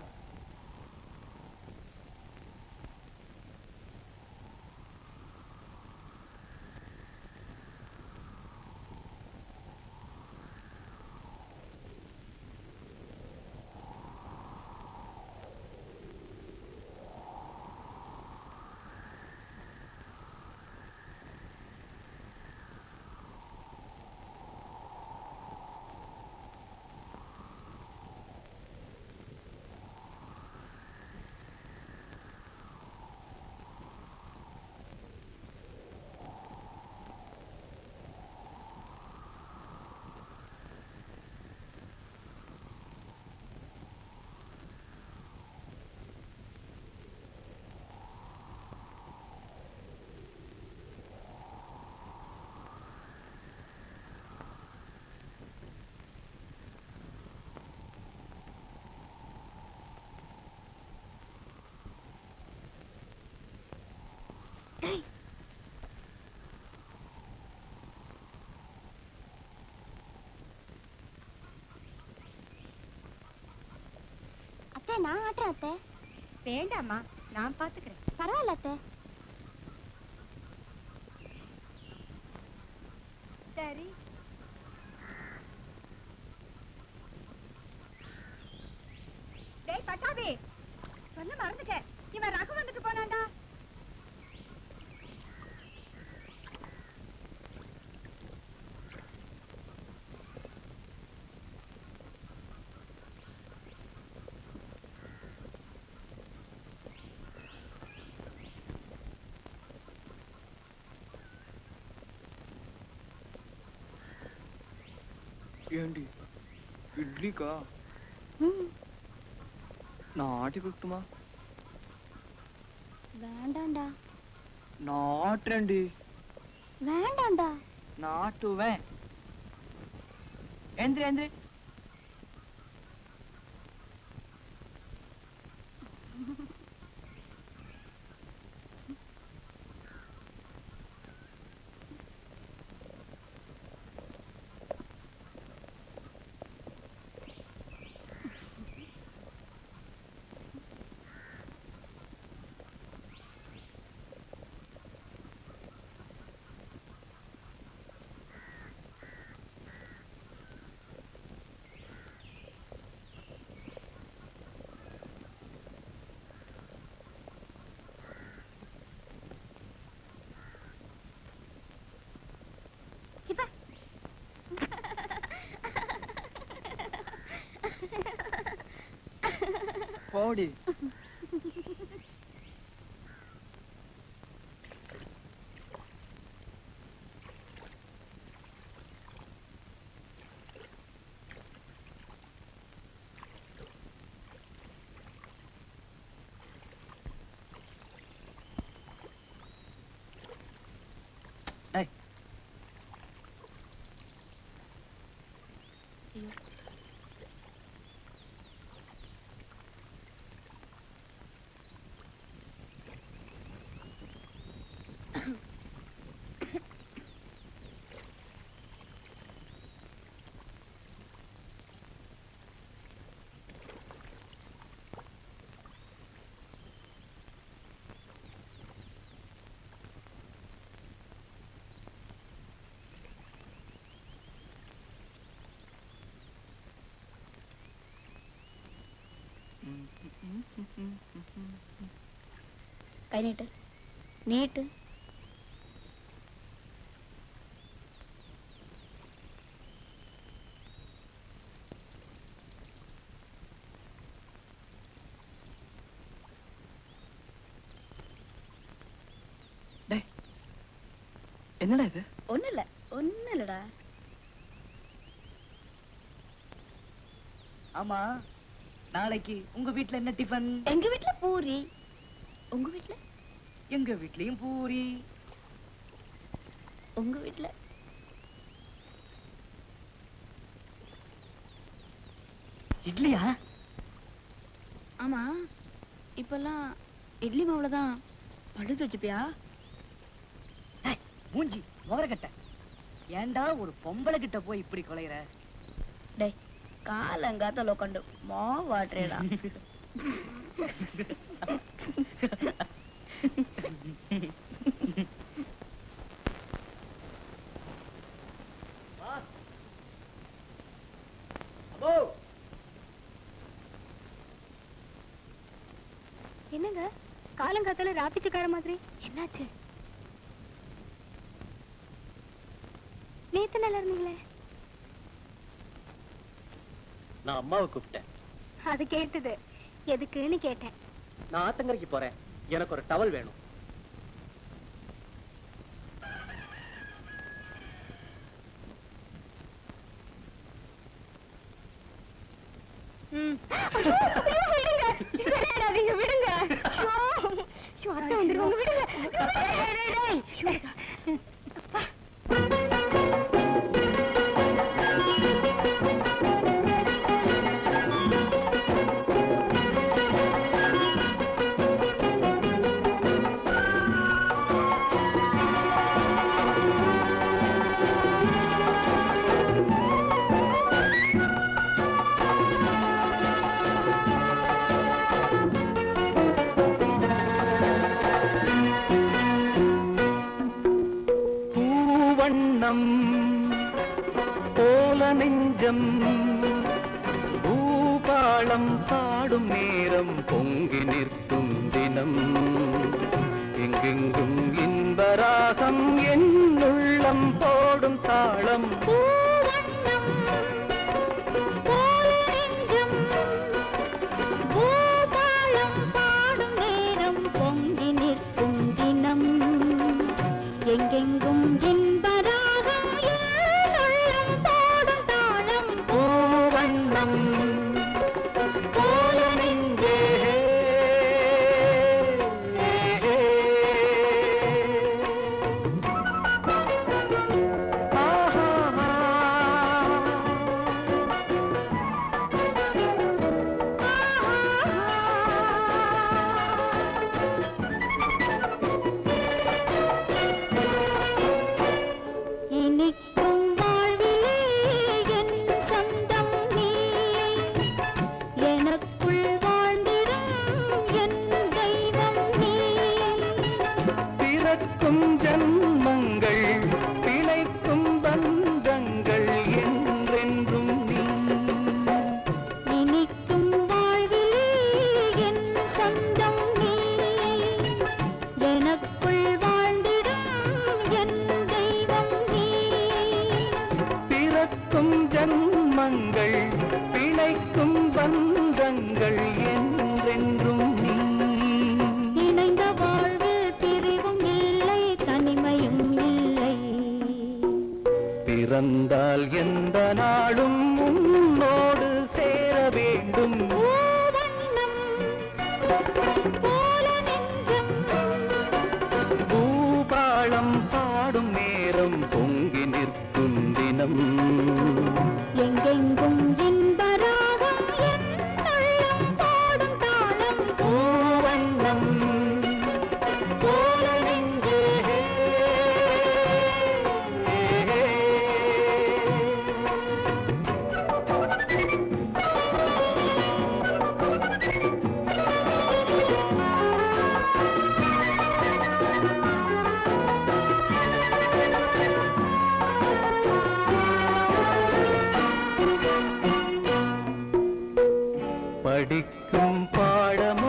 அத்தை நான் ஆட்டுறேன் அத்தை வேண்டாம்மா நான் பாத்துக்கிறேன் பரவாயில்ல அத்தை சரி டேய் பட்டாபி சொல்ல மறந்துட்டேன் இவன் ரகு வந்துட்டு போனான்டா ஏண்டி இட்லிக்கா நான் ஆட்டி கொடுத்துமா வேண்டாம்டா நான் ஆட்டுறேன்டி வேண்டாம்டா நான் ஆட்டுவேன் எந்திரி எந்திரி சிப்பா போடி டேய் கை நீட்டு நீட்டு என்னடா இது ஒண்ணு இல்ல ஒண்ணு இல்லடா ஆமா நாளைக்கு உங்க வீட்ல என்ன டிஃபன் எங்க வீட்ல பூரி உங்க வீட்ல எங்க வீட்லயும் பூரி உங்க வீட்ல இட்லியா ஆமா இப்பெல்லாம் இட்லி மாவுல தான் படுத்து வச்சுப்பியா மூஞ்சி முகரக்கட்ட ஏன்டா ஒரு பொம்பளை கிட்ட போய் இப்படி கொலையிற டேய் காலங்காத்தால உட்காந்து மா வாட்டுறேடா என்னங்க காலங்காத்தால ராப்பிச்சக்கார மாதிரி என்னாச்சு நேத்து நல்லா இருந்தீங்களே நான் அம்மாவை கூப்பிட்டேன் அது கேட்டது எதுக்குன்னு கேட்டேன் நான் ஆத்தங்கரைக்கு போறேன் எனக்கு ஒரு டவல் வேணும் ம். ஐயோ, ஐயோ, விடுங்க. விளையாடாதீங்க, விடுங்க. ஐயோ, ஐயோ, அத்தை வந்துருவாங்க, விடுங்க. டேய், டேய், டேய். அப்பா. பூவண்ணம் போல நெஞ்சம் பூபாளம் பாடும் நேரம் பொங்கி நிற்கும் தினம் எங்கெங்கும் இன்பராகம் என் உள்ளம் போடும் தாளம் பூபாலம் பாடும் நேரம் பொங்கி நிற்கும் தினம் எங்கெங்கும் இன்பராகம் என் உள்ளம் பாடும் தாளம் பூவண்ணம் போல நெஞ்சே இனிக்கும் வாழ்விலே என் சொந்தம் நீ எனக்குள் வாழ்ந்திடும் என் தெய்வம் நீ பிறக்கும் ஜன்மங்கள் பிழைக்கும் பந்தங்கள் என்றென்றும் நீ இனிக்கும் வாழ்விலே என் சொந்தம் நீ எனக்குள் வாழ்ந்திடும் என் தெய்வம் நீ பிறக்கும் ஜன்மங்கள் பிழைக்கும் பந்தங்கள் என்றென்றும் நீ இணைந்த வாழ்வு பிரிவும் இல்லை தனிமையும் இல்லை பிறந்தால் எந்த நாளும் உன்னோடு சேர வேண்டும் பூபாளம் பாடும் நேரம் பொங்கி நிற்கும் தினம் எங்கெங்கும் இன்பராகம் என் உள்ளம் பாடும் தாளம் பூவண்ணம் போல நெஞ்சே படிக்கும் பாடம்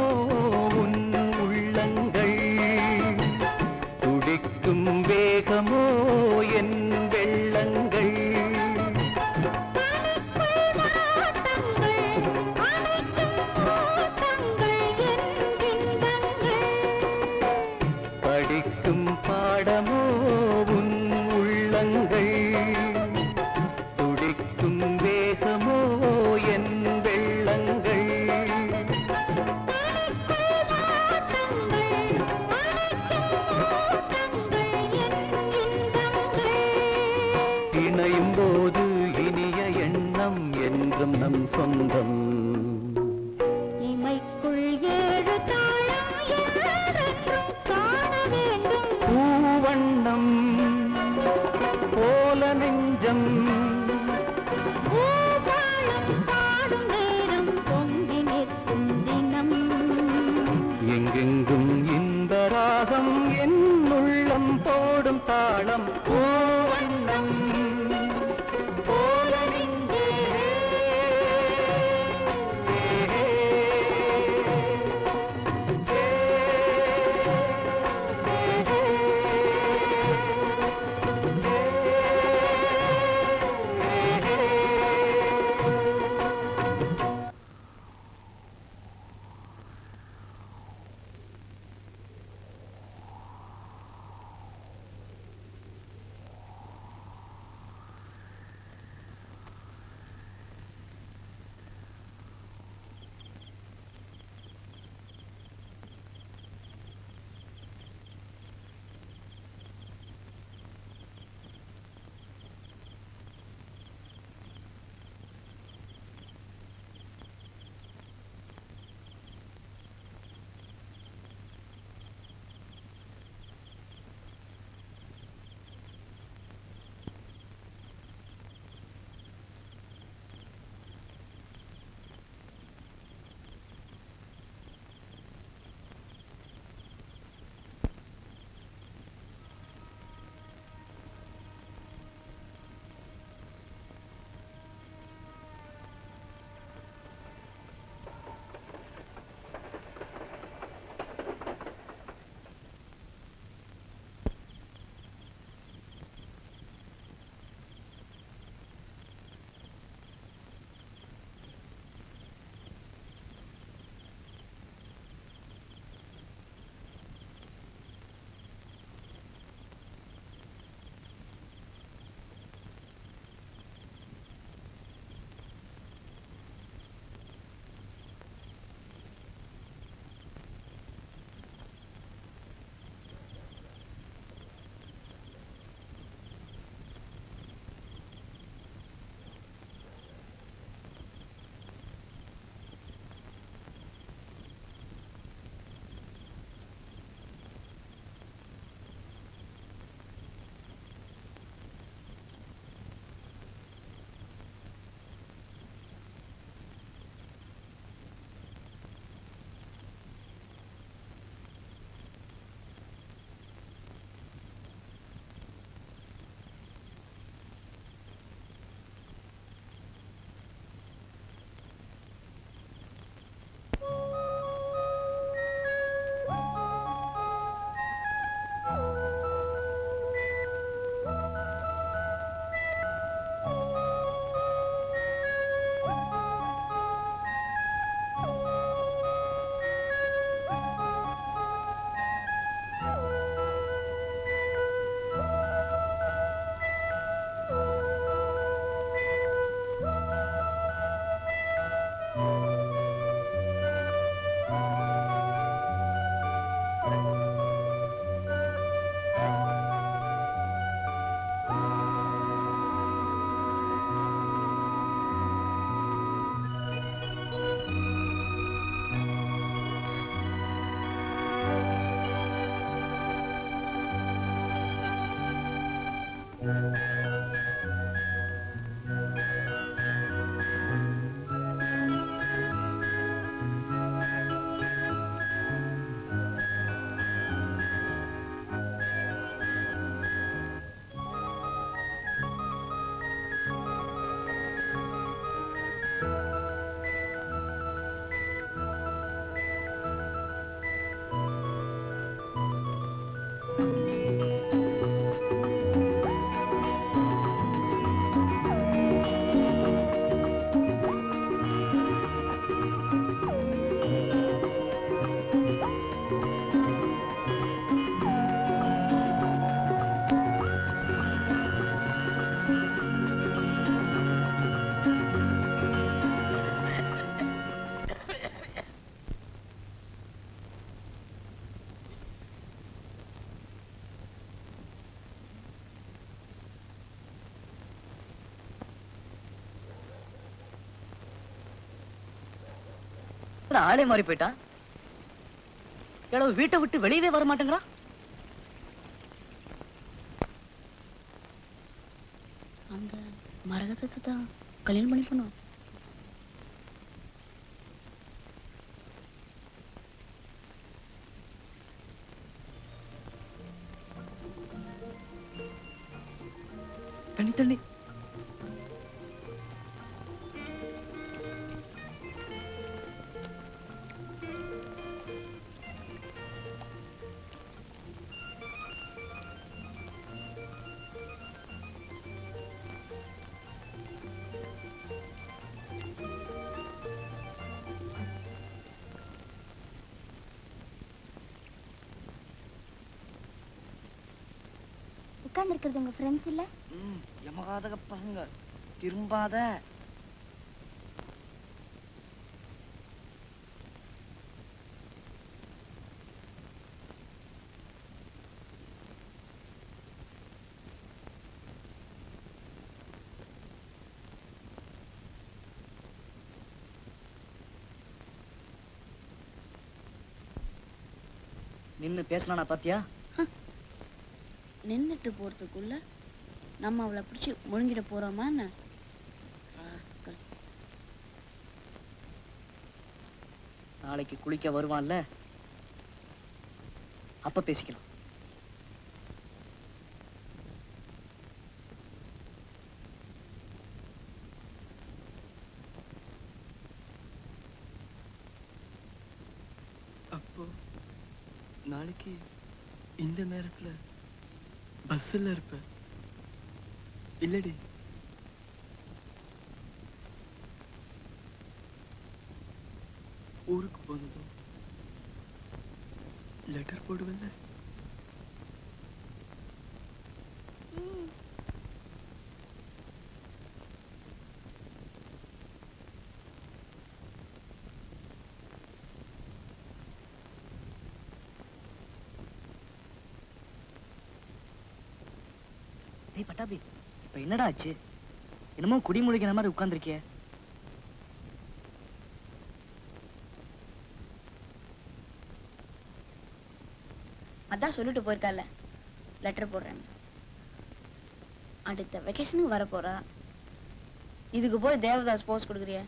நேரம் நம் சொந்தம் இமைக்குள் ஏழு தாளம் என்றென்றும் காண வேண்டும் பூவண்ணம் போல நெஞ்சம் பூபாலம் பாடும் நேரம் பொங்கி நிற்கும் தினம் எங்கெங்கும் இந்த ராகம் என் உள்ளம் போடும் தாளம் பூவண்ணம் போல நெஞ்சே என்ன ஆளே மாறி போயிட்டான் கிழவு வீட்டை விட்டு வெளியவே வர மாட்டேங்கிறான் அந்த மரகதத்தை தான் கல்யாணம் பண்ணிக்கணும் தண்ணி தண்ணி உட்கார்ந்து இருக்கிறது உங்க ஃப்ரெண்ட்ஸ் இல்ல ம் எமகாதக பசங்க திரும்பாத நின்னு பேசலானா பாத்தியா நின்னுட்டு போறதுக்குள்ள நம்ம அவளை பிடிச்சி முழுங்கிட போறோமா என்ன ராஸ்கல். நாளைக்கு குளிக்க வருவான்ல அப்ப பேசிக்கலாம் அப்போ நாளைக்கு இந்த நேரத்துல பஸ்ல இருப்ப இல்லடி ஊருக்கு போனதும் லெட்டர் போடுவல்ல டேய் பட்டாபி இப்ப என்னடா ஆச்சு என்னமோ குடிமுழுகின மாதிரி உட்கார்ந்திருக்கிய அதான் சொல்லிட்டு போயிருக்கால லெட்டர் போடுறேன் அடுத்த வெக்கேஷனுக்கு வர போறா இதுக்கு போய் தேவதாஸ் போஸ் கொடுக்குறிய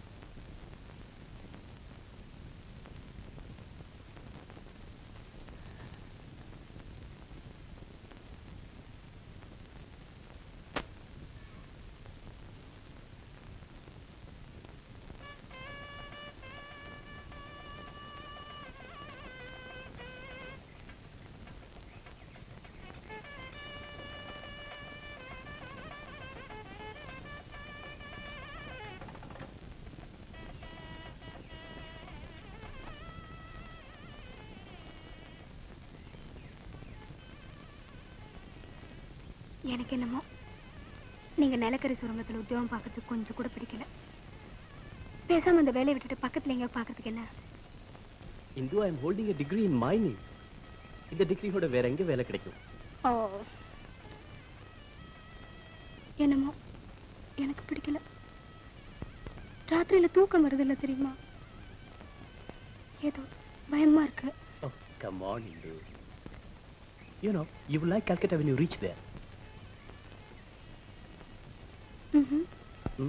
எனக்கு என்னமோ நீங்க நிலக்கரி சுரங்கத்துல உத்தியோகம் பார்க்கறதுக்கு கொஞ்சம் கூட பிடிக்கல பேசாம அந்த வேலையை விட்டுட்டு பக்கத்துல எங்கேயோ பார்க்கறதுக்கு என்ன Indu I am holding a degree in mining இந்த டிகிரியோட வேற எங்க வேலை கிடைக்கும் ஓ என்னமோ எனக்கு பிடிக்கல ராத்திரியில தூக்கம் வருதில்ல தெரியுமா ஏதோ பயமா இருக்கு Oh, come on, Indu. You know, you will like Calcutta when you reach there. ம்ஹும். Hmm?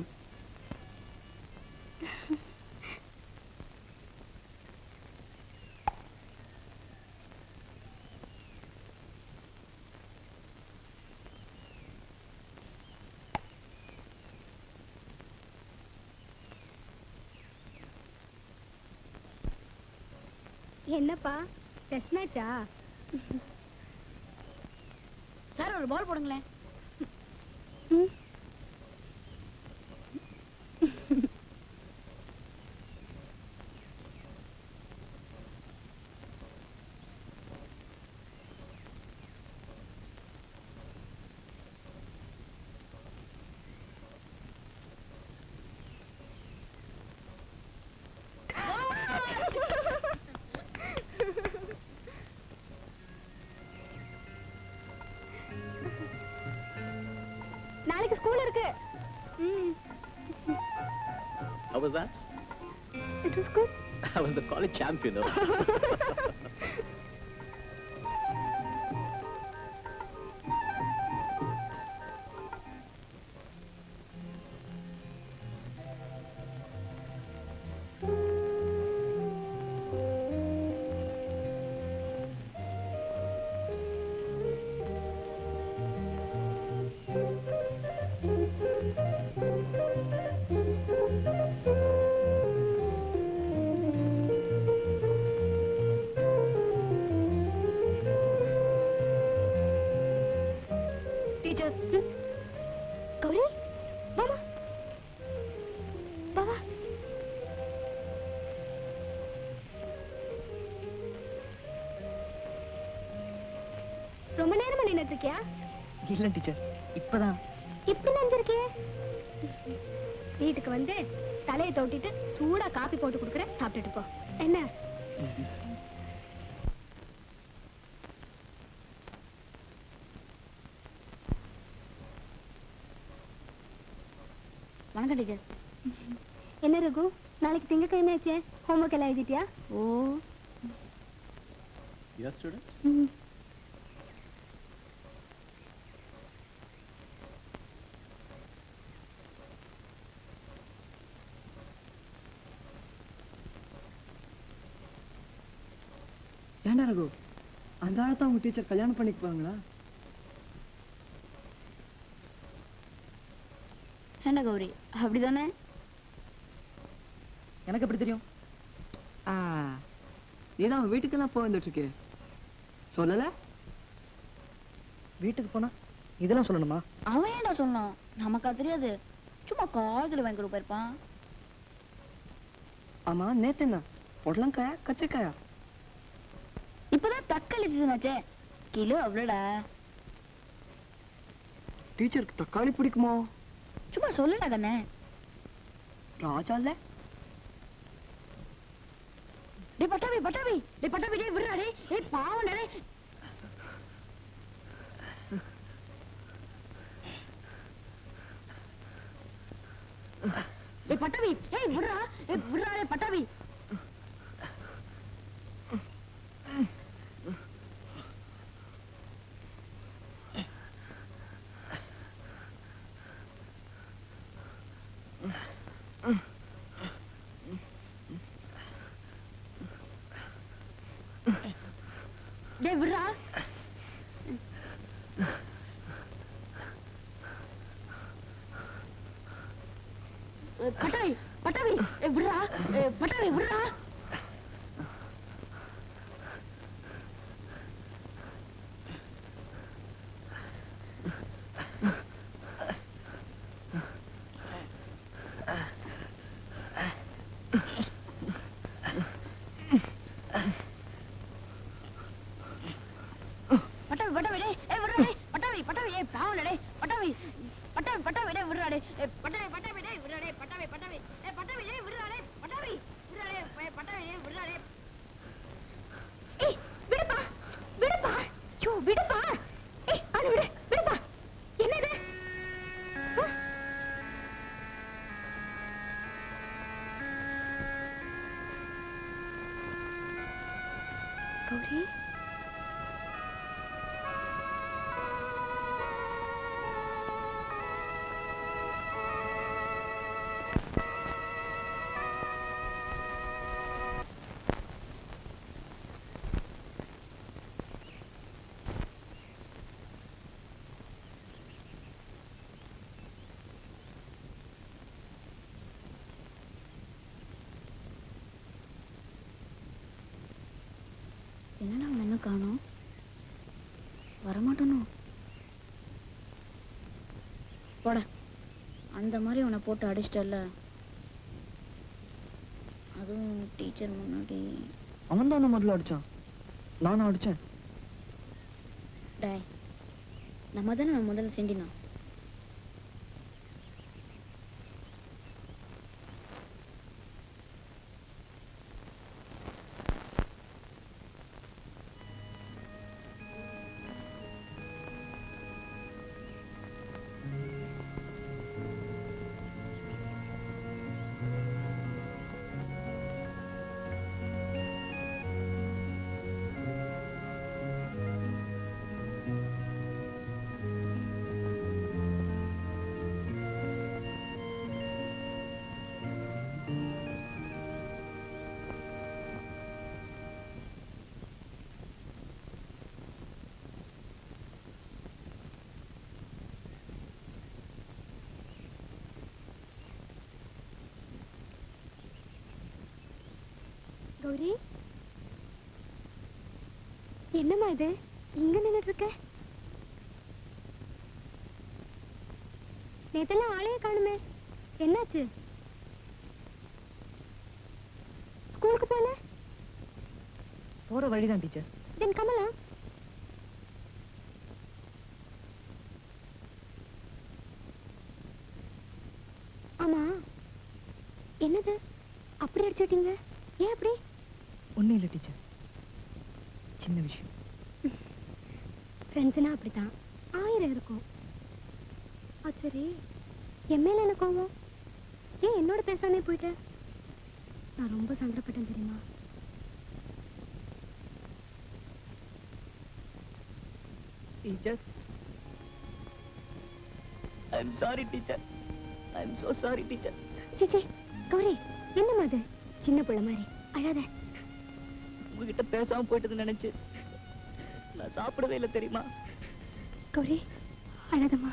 என்னப்பா டெஸ்ட் மேட்சா சார் ஒரு பால் போடுங்களேன் நாளைக்கு ஸ்கூல் இருக்கு ம் How was that? It was good I was the college champion. No? Teacher Gowri மாமா பாவா ரொம்ப நேரமா நின்னுட்டு இருக்கியா இல்ல டீச்சர் இப்பதான் இப்படி நினைஞ்சிருக்கே வீட்டுக்கு வந்து தலையை தொட்டிட்டு சூடா காபி போட்டு கொடுக்குறேன் சாப்பிட்டுட்டு போ என்ன வணக்கம் டீச்சர் என்ன ரகு நாளைக்கு திங்கக்கிழமை ஆச்சே ஹோம்ஒர்க் எல்லாம் எழுதிட்டியா ஓ Yes, student? ம். ஏன்டா ரகு அந்த ஆளத்தான் உங்க டீச்சர் கல்யாணம் பண்ணிக்குவாங்களா ஏண்டா கௌரி அப்படிதானே எனக்கு எப்படி தெரியும் ஆ நீதான் அவன் வீட்டுக்கெல்லாம் போக வந்துட்டு இருக்கே சொல்லல வீட்டுக்கு போனா இதெல்லாம் சொல்லணுமா அவன் ஏன்டா சொன்னான் நமக்கா தெரியாது சும்மா காதுல வாங்கி கொடுக்க போயிருப்பான் ஆமா நேத்து என்ன புடலங்காயா கத்திரிக்காயா இப்பதான் தக்காளி சீசன் ஆச்சே கிலோ அவ்வளோடா டீச்சருக்கு தக்காளி பிடிக்குமோ சும்மா சொல்லுடா கண்ணே ராஜா இல்ல டேய் பட்டாவி பட்டாவி டேய் பட்டாவி டேய் விடுடா டேய் ஏய் பாவம் டேய் டேய் பட்டாவி ஏய் விடுடா ஏய் விடுடா டேய் பட்டாவி டேய் விடுடா ஏய், பட்டாவி பட்டாவி ஏய் விடுடா ஏய் பட்டாவி விடுடா பட்டாவி பட்டாவி டேய் ஏய் விடுடா டேய் பட்டாவி பட்டாவி ஏய் பாவம் டேய் பட்டாவி பட்டாவி பட்டாவி டேய் விடுடா டேய் ஏய் பட்டாவி பட்டாவி டேய் விடுடா டேய் பட்டாவி பட்டாவி ஏய் பட்டாவி டேய் விடுடா டேய் பட்டாவி விடுடா டேய் ஏய் பட்டாவி டேய் விடுடா டேய் ஏய் விடுப்பா விடுப்பா ஐயோ விடுப்பா ஏய் அது விடு விடுப்பா என்னது ஆ? கௌரி என்னடா அவன் இன்னும் காணோம் வரமாட்டானோ போட அந்த மாதிரி அவனை போட்டு அடிச்சிட்டல அதுவும் டீச்சர் முன்னாடி அவன் தான் முதல்ல அடிச்சான் நானும் அடிச்சேன் டேய் நம்ம தானே நான் முதல்ல செண்டினா கௌரி என்னம்மா இது இங்க நின்னுட்டு இருக்க நேத்தெல்லாம் ஆளையே காணுமே என்னாச்சு ஸ்கூலுக்கு போல போற வழிதான் டீச்சர் தென் கமலா ஆமா என்னது அப்படி அடிச்சுட்டீங்க ஏன் அப்படி ஒண்ணும் இல்லை டீச்சர் சின்ன விஷயம் ஃப்ரெண்ட்ஸ்னா அப்படித்தான் ஆயிரம் இருக்கும் ஆ சரி என் மேல என்ன கோவம் ஏன் என்னோட பேசாமே போயிட்ட நான் ரொம்ப சங்கடப்பட்டேன் தெரியுமா teacher I am sorry teacher I am so sorry teacher சிச்சி கௌரி என்னம்மா அது சின்ன புள்ள மாதிரி அழாத உங்ககிட்ட பேசாம போயிட்டதுன்னு நினைச்சு நான் சாப்பிடவே இல்லை தெரியுமா கௌரி அழாதம்மா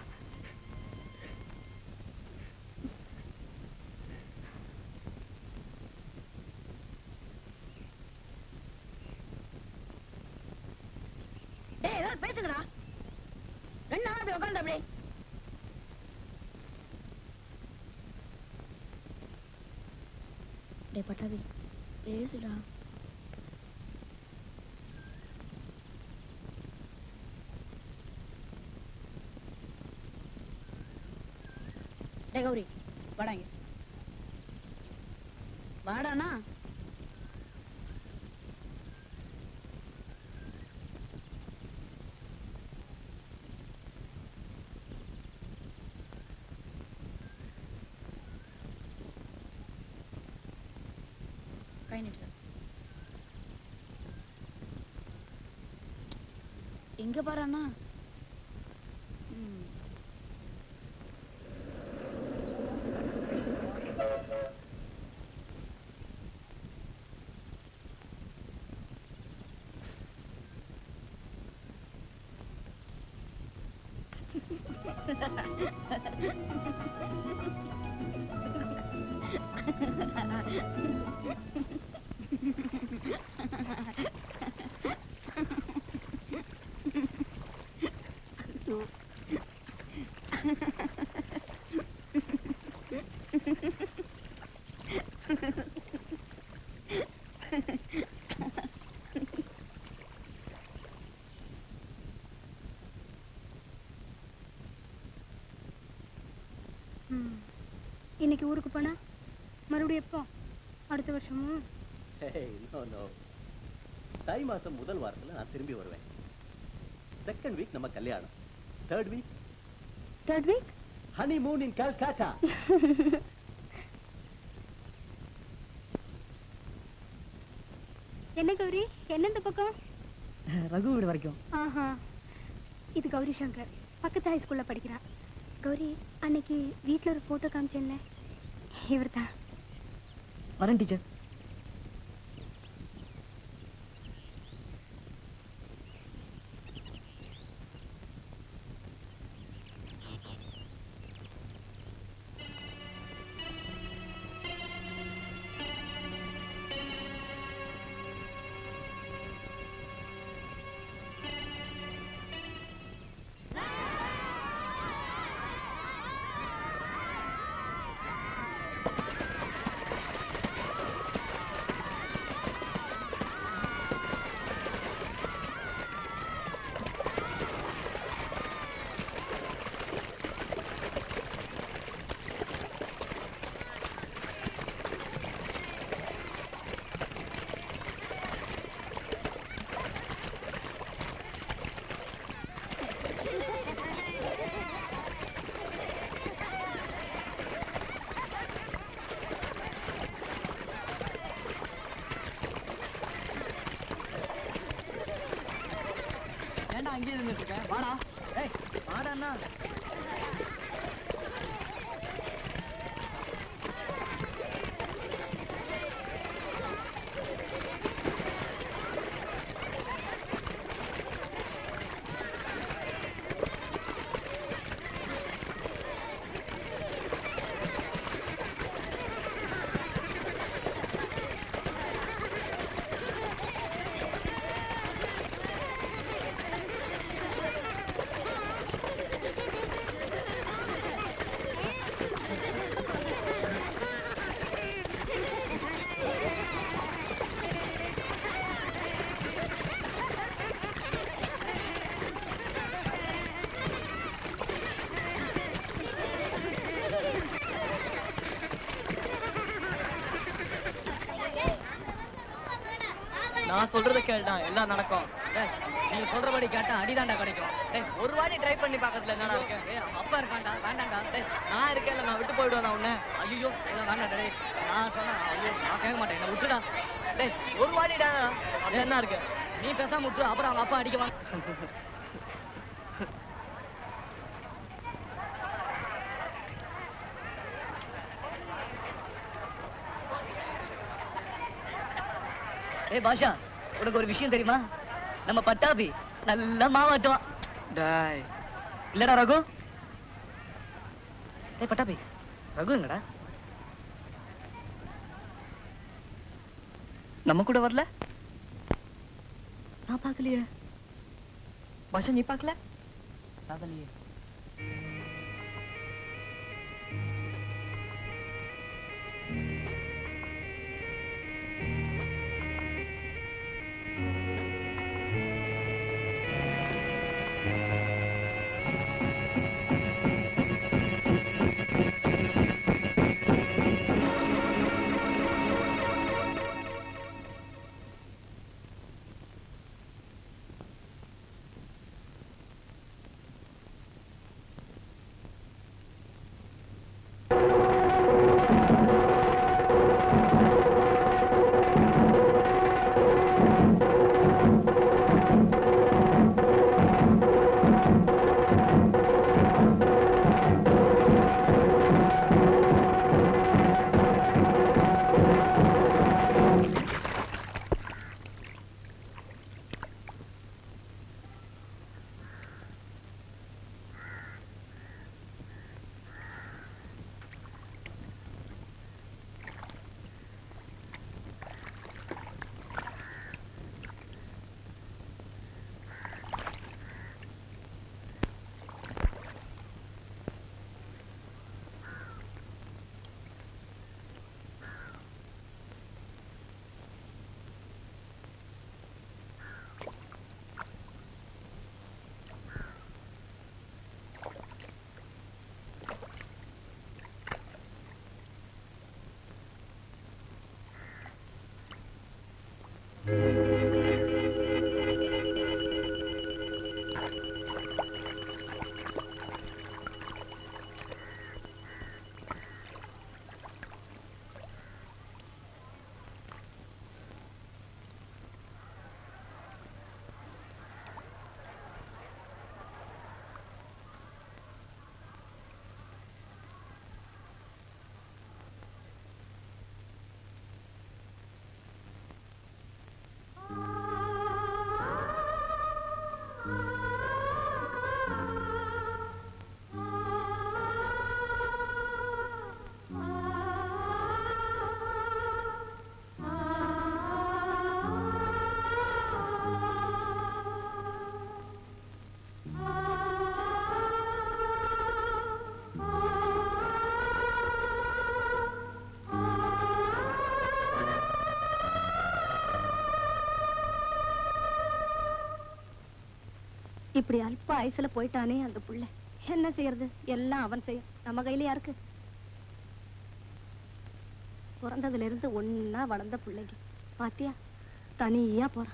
டேய் ஏதாவது பேசுங்கடா ரெண்டு நாள் அப்படி உட்காந்து அப்படி டேய் பட்டாபி பேசுடா டேய் கௌரி வாடா இங்க வாடாண்ணா கை நீட்டு எங்க பாரு அண்ணா ம். ம். இன்னைக்கு ஊருக்கு போனா மறுபடியும் எப்போ அடுத்த வருஷமும் நோ நோ தை மாசம் முதல் வாரத்துல நான் திரும்பி வருவேன் செகண்ட் வீக் நம்ம கல்யாணம் third week third week honeymoon in Calcutta என்ன கௌரி என்ன இந்த பக்கம் ரகு வீடு வரைக்கும் ஆஹா இது கௌரி சங்கர் பக்கத்து ஹைஸ்கூல்ல படிக்கிறான் கௌரி அன்னைக்கு வீட்ல ஒரு போட்டோ காமிச்சேன்ல இவர்தான் வரேன் டீச்சர் ஏன்டா அங்கேயே நின்றுட்டு இருக்க வாடா ஏய் வாடாண்ணா நான் சொல்றத கேளுடா எல்லாம் நடக்கும் டேய், நீ சொல்றபடி கேட்டா அடிதாண்டா கிடைக்கும் டேய் ஒரு வாட்டி ட்ரை பண்ணி பார்க்கறதுல என்னடா இருக்கு டேய் அவங்க அப்பா இருக்கான்டா வேண்டாம்டா டேய் நான் இருக்கேன்ல நான் விட்டு போயிடுவேன் உன்னை ஐயோ எல்லாம் வேண்டாம் டேய் நான் சொன்னேன் ஐயோ நான் கேட்க மாட்டேன் என்ன விட்டுடா டேய் ஒரு வாட்டிடா அது என்ன இருக்கு நீ பேசாம விட்டு அப்புறம் அவங்க அப்பா அடிக்க வாங்க ஏய் பாஷா உனக்கு ஒரு விஷயம் தெரியுமா நம்ம பட்டாபி நல்லா மாவாட்டுவான் டாய் இல்லடா ரகு ஏய் பட்டாபி ரகு எங்கடா நம்ம கூட வரல நான் பார்க்கலையே பாஷா நீ பார்க்கல பார்க்கலையே இப்படி அல்ப ஆயுசுல போயிட்டானே அந்த புள்ள என்ன செய்யறது எல்லாம் அவன் செய்யும் நம்ம கையிலயா இருக்கு பிறந்ததுல இருந்து ஒன்னா வளர்ந்த பிள்ளைங்க பாத்தியா தனியா போறான்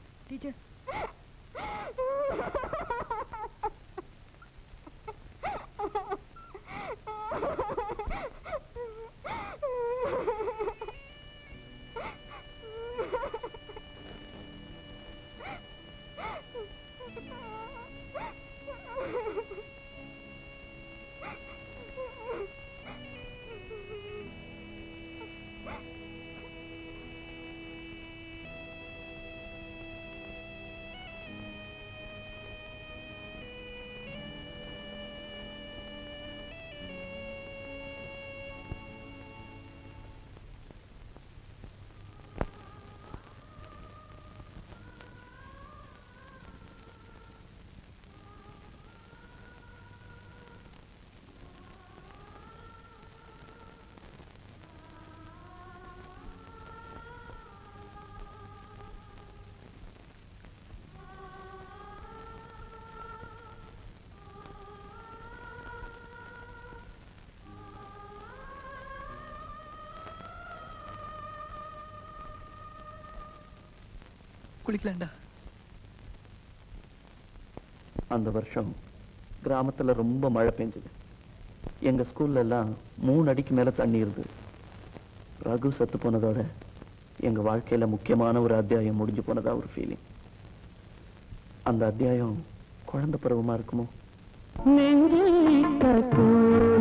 டீச்சர் குளிக்கலாம்டா அந்த வருஷம் கிராமத்துல ரொம்ப மழை பெஞ்சது எங்க ஸ்கூல்ல எல்லாம் மூணு அடிக்கு மேல தண்ணி இருந்தது ரகு செத்து போனதோட எங்க வாழ்க்கையில முக்கியமான ஒரு அத்தியாயம் முடிஞ்சு போனதா ஒரு ஃபீலிங் அந்த அத்தியாயம் குழந்தை பருவமா இருக்குமோ நெஞ்சில் இட்ட கூடு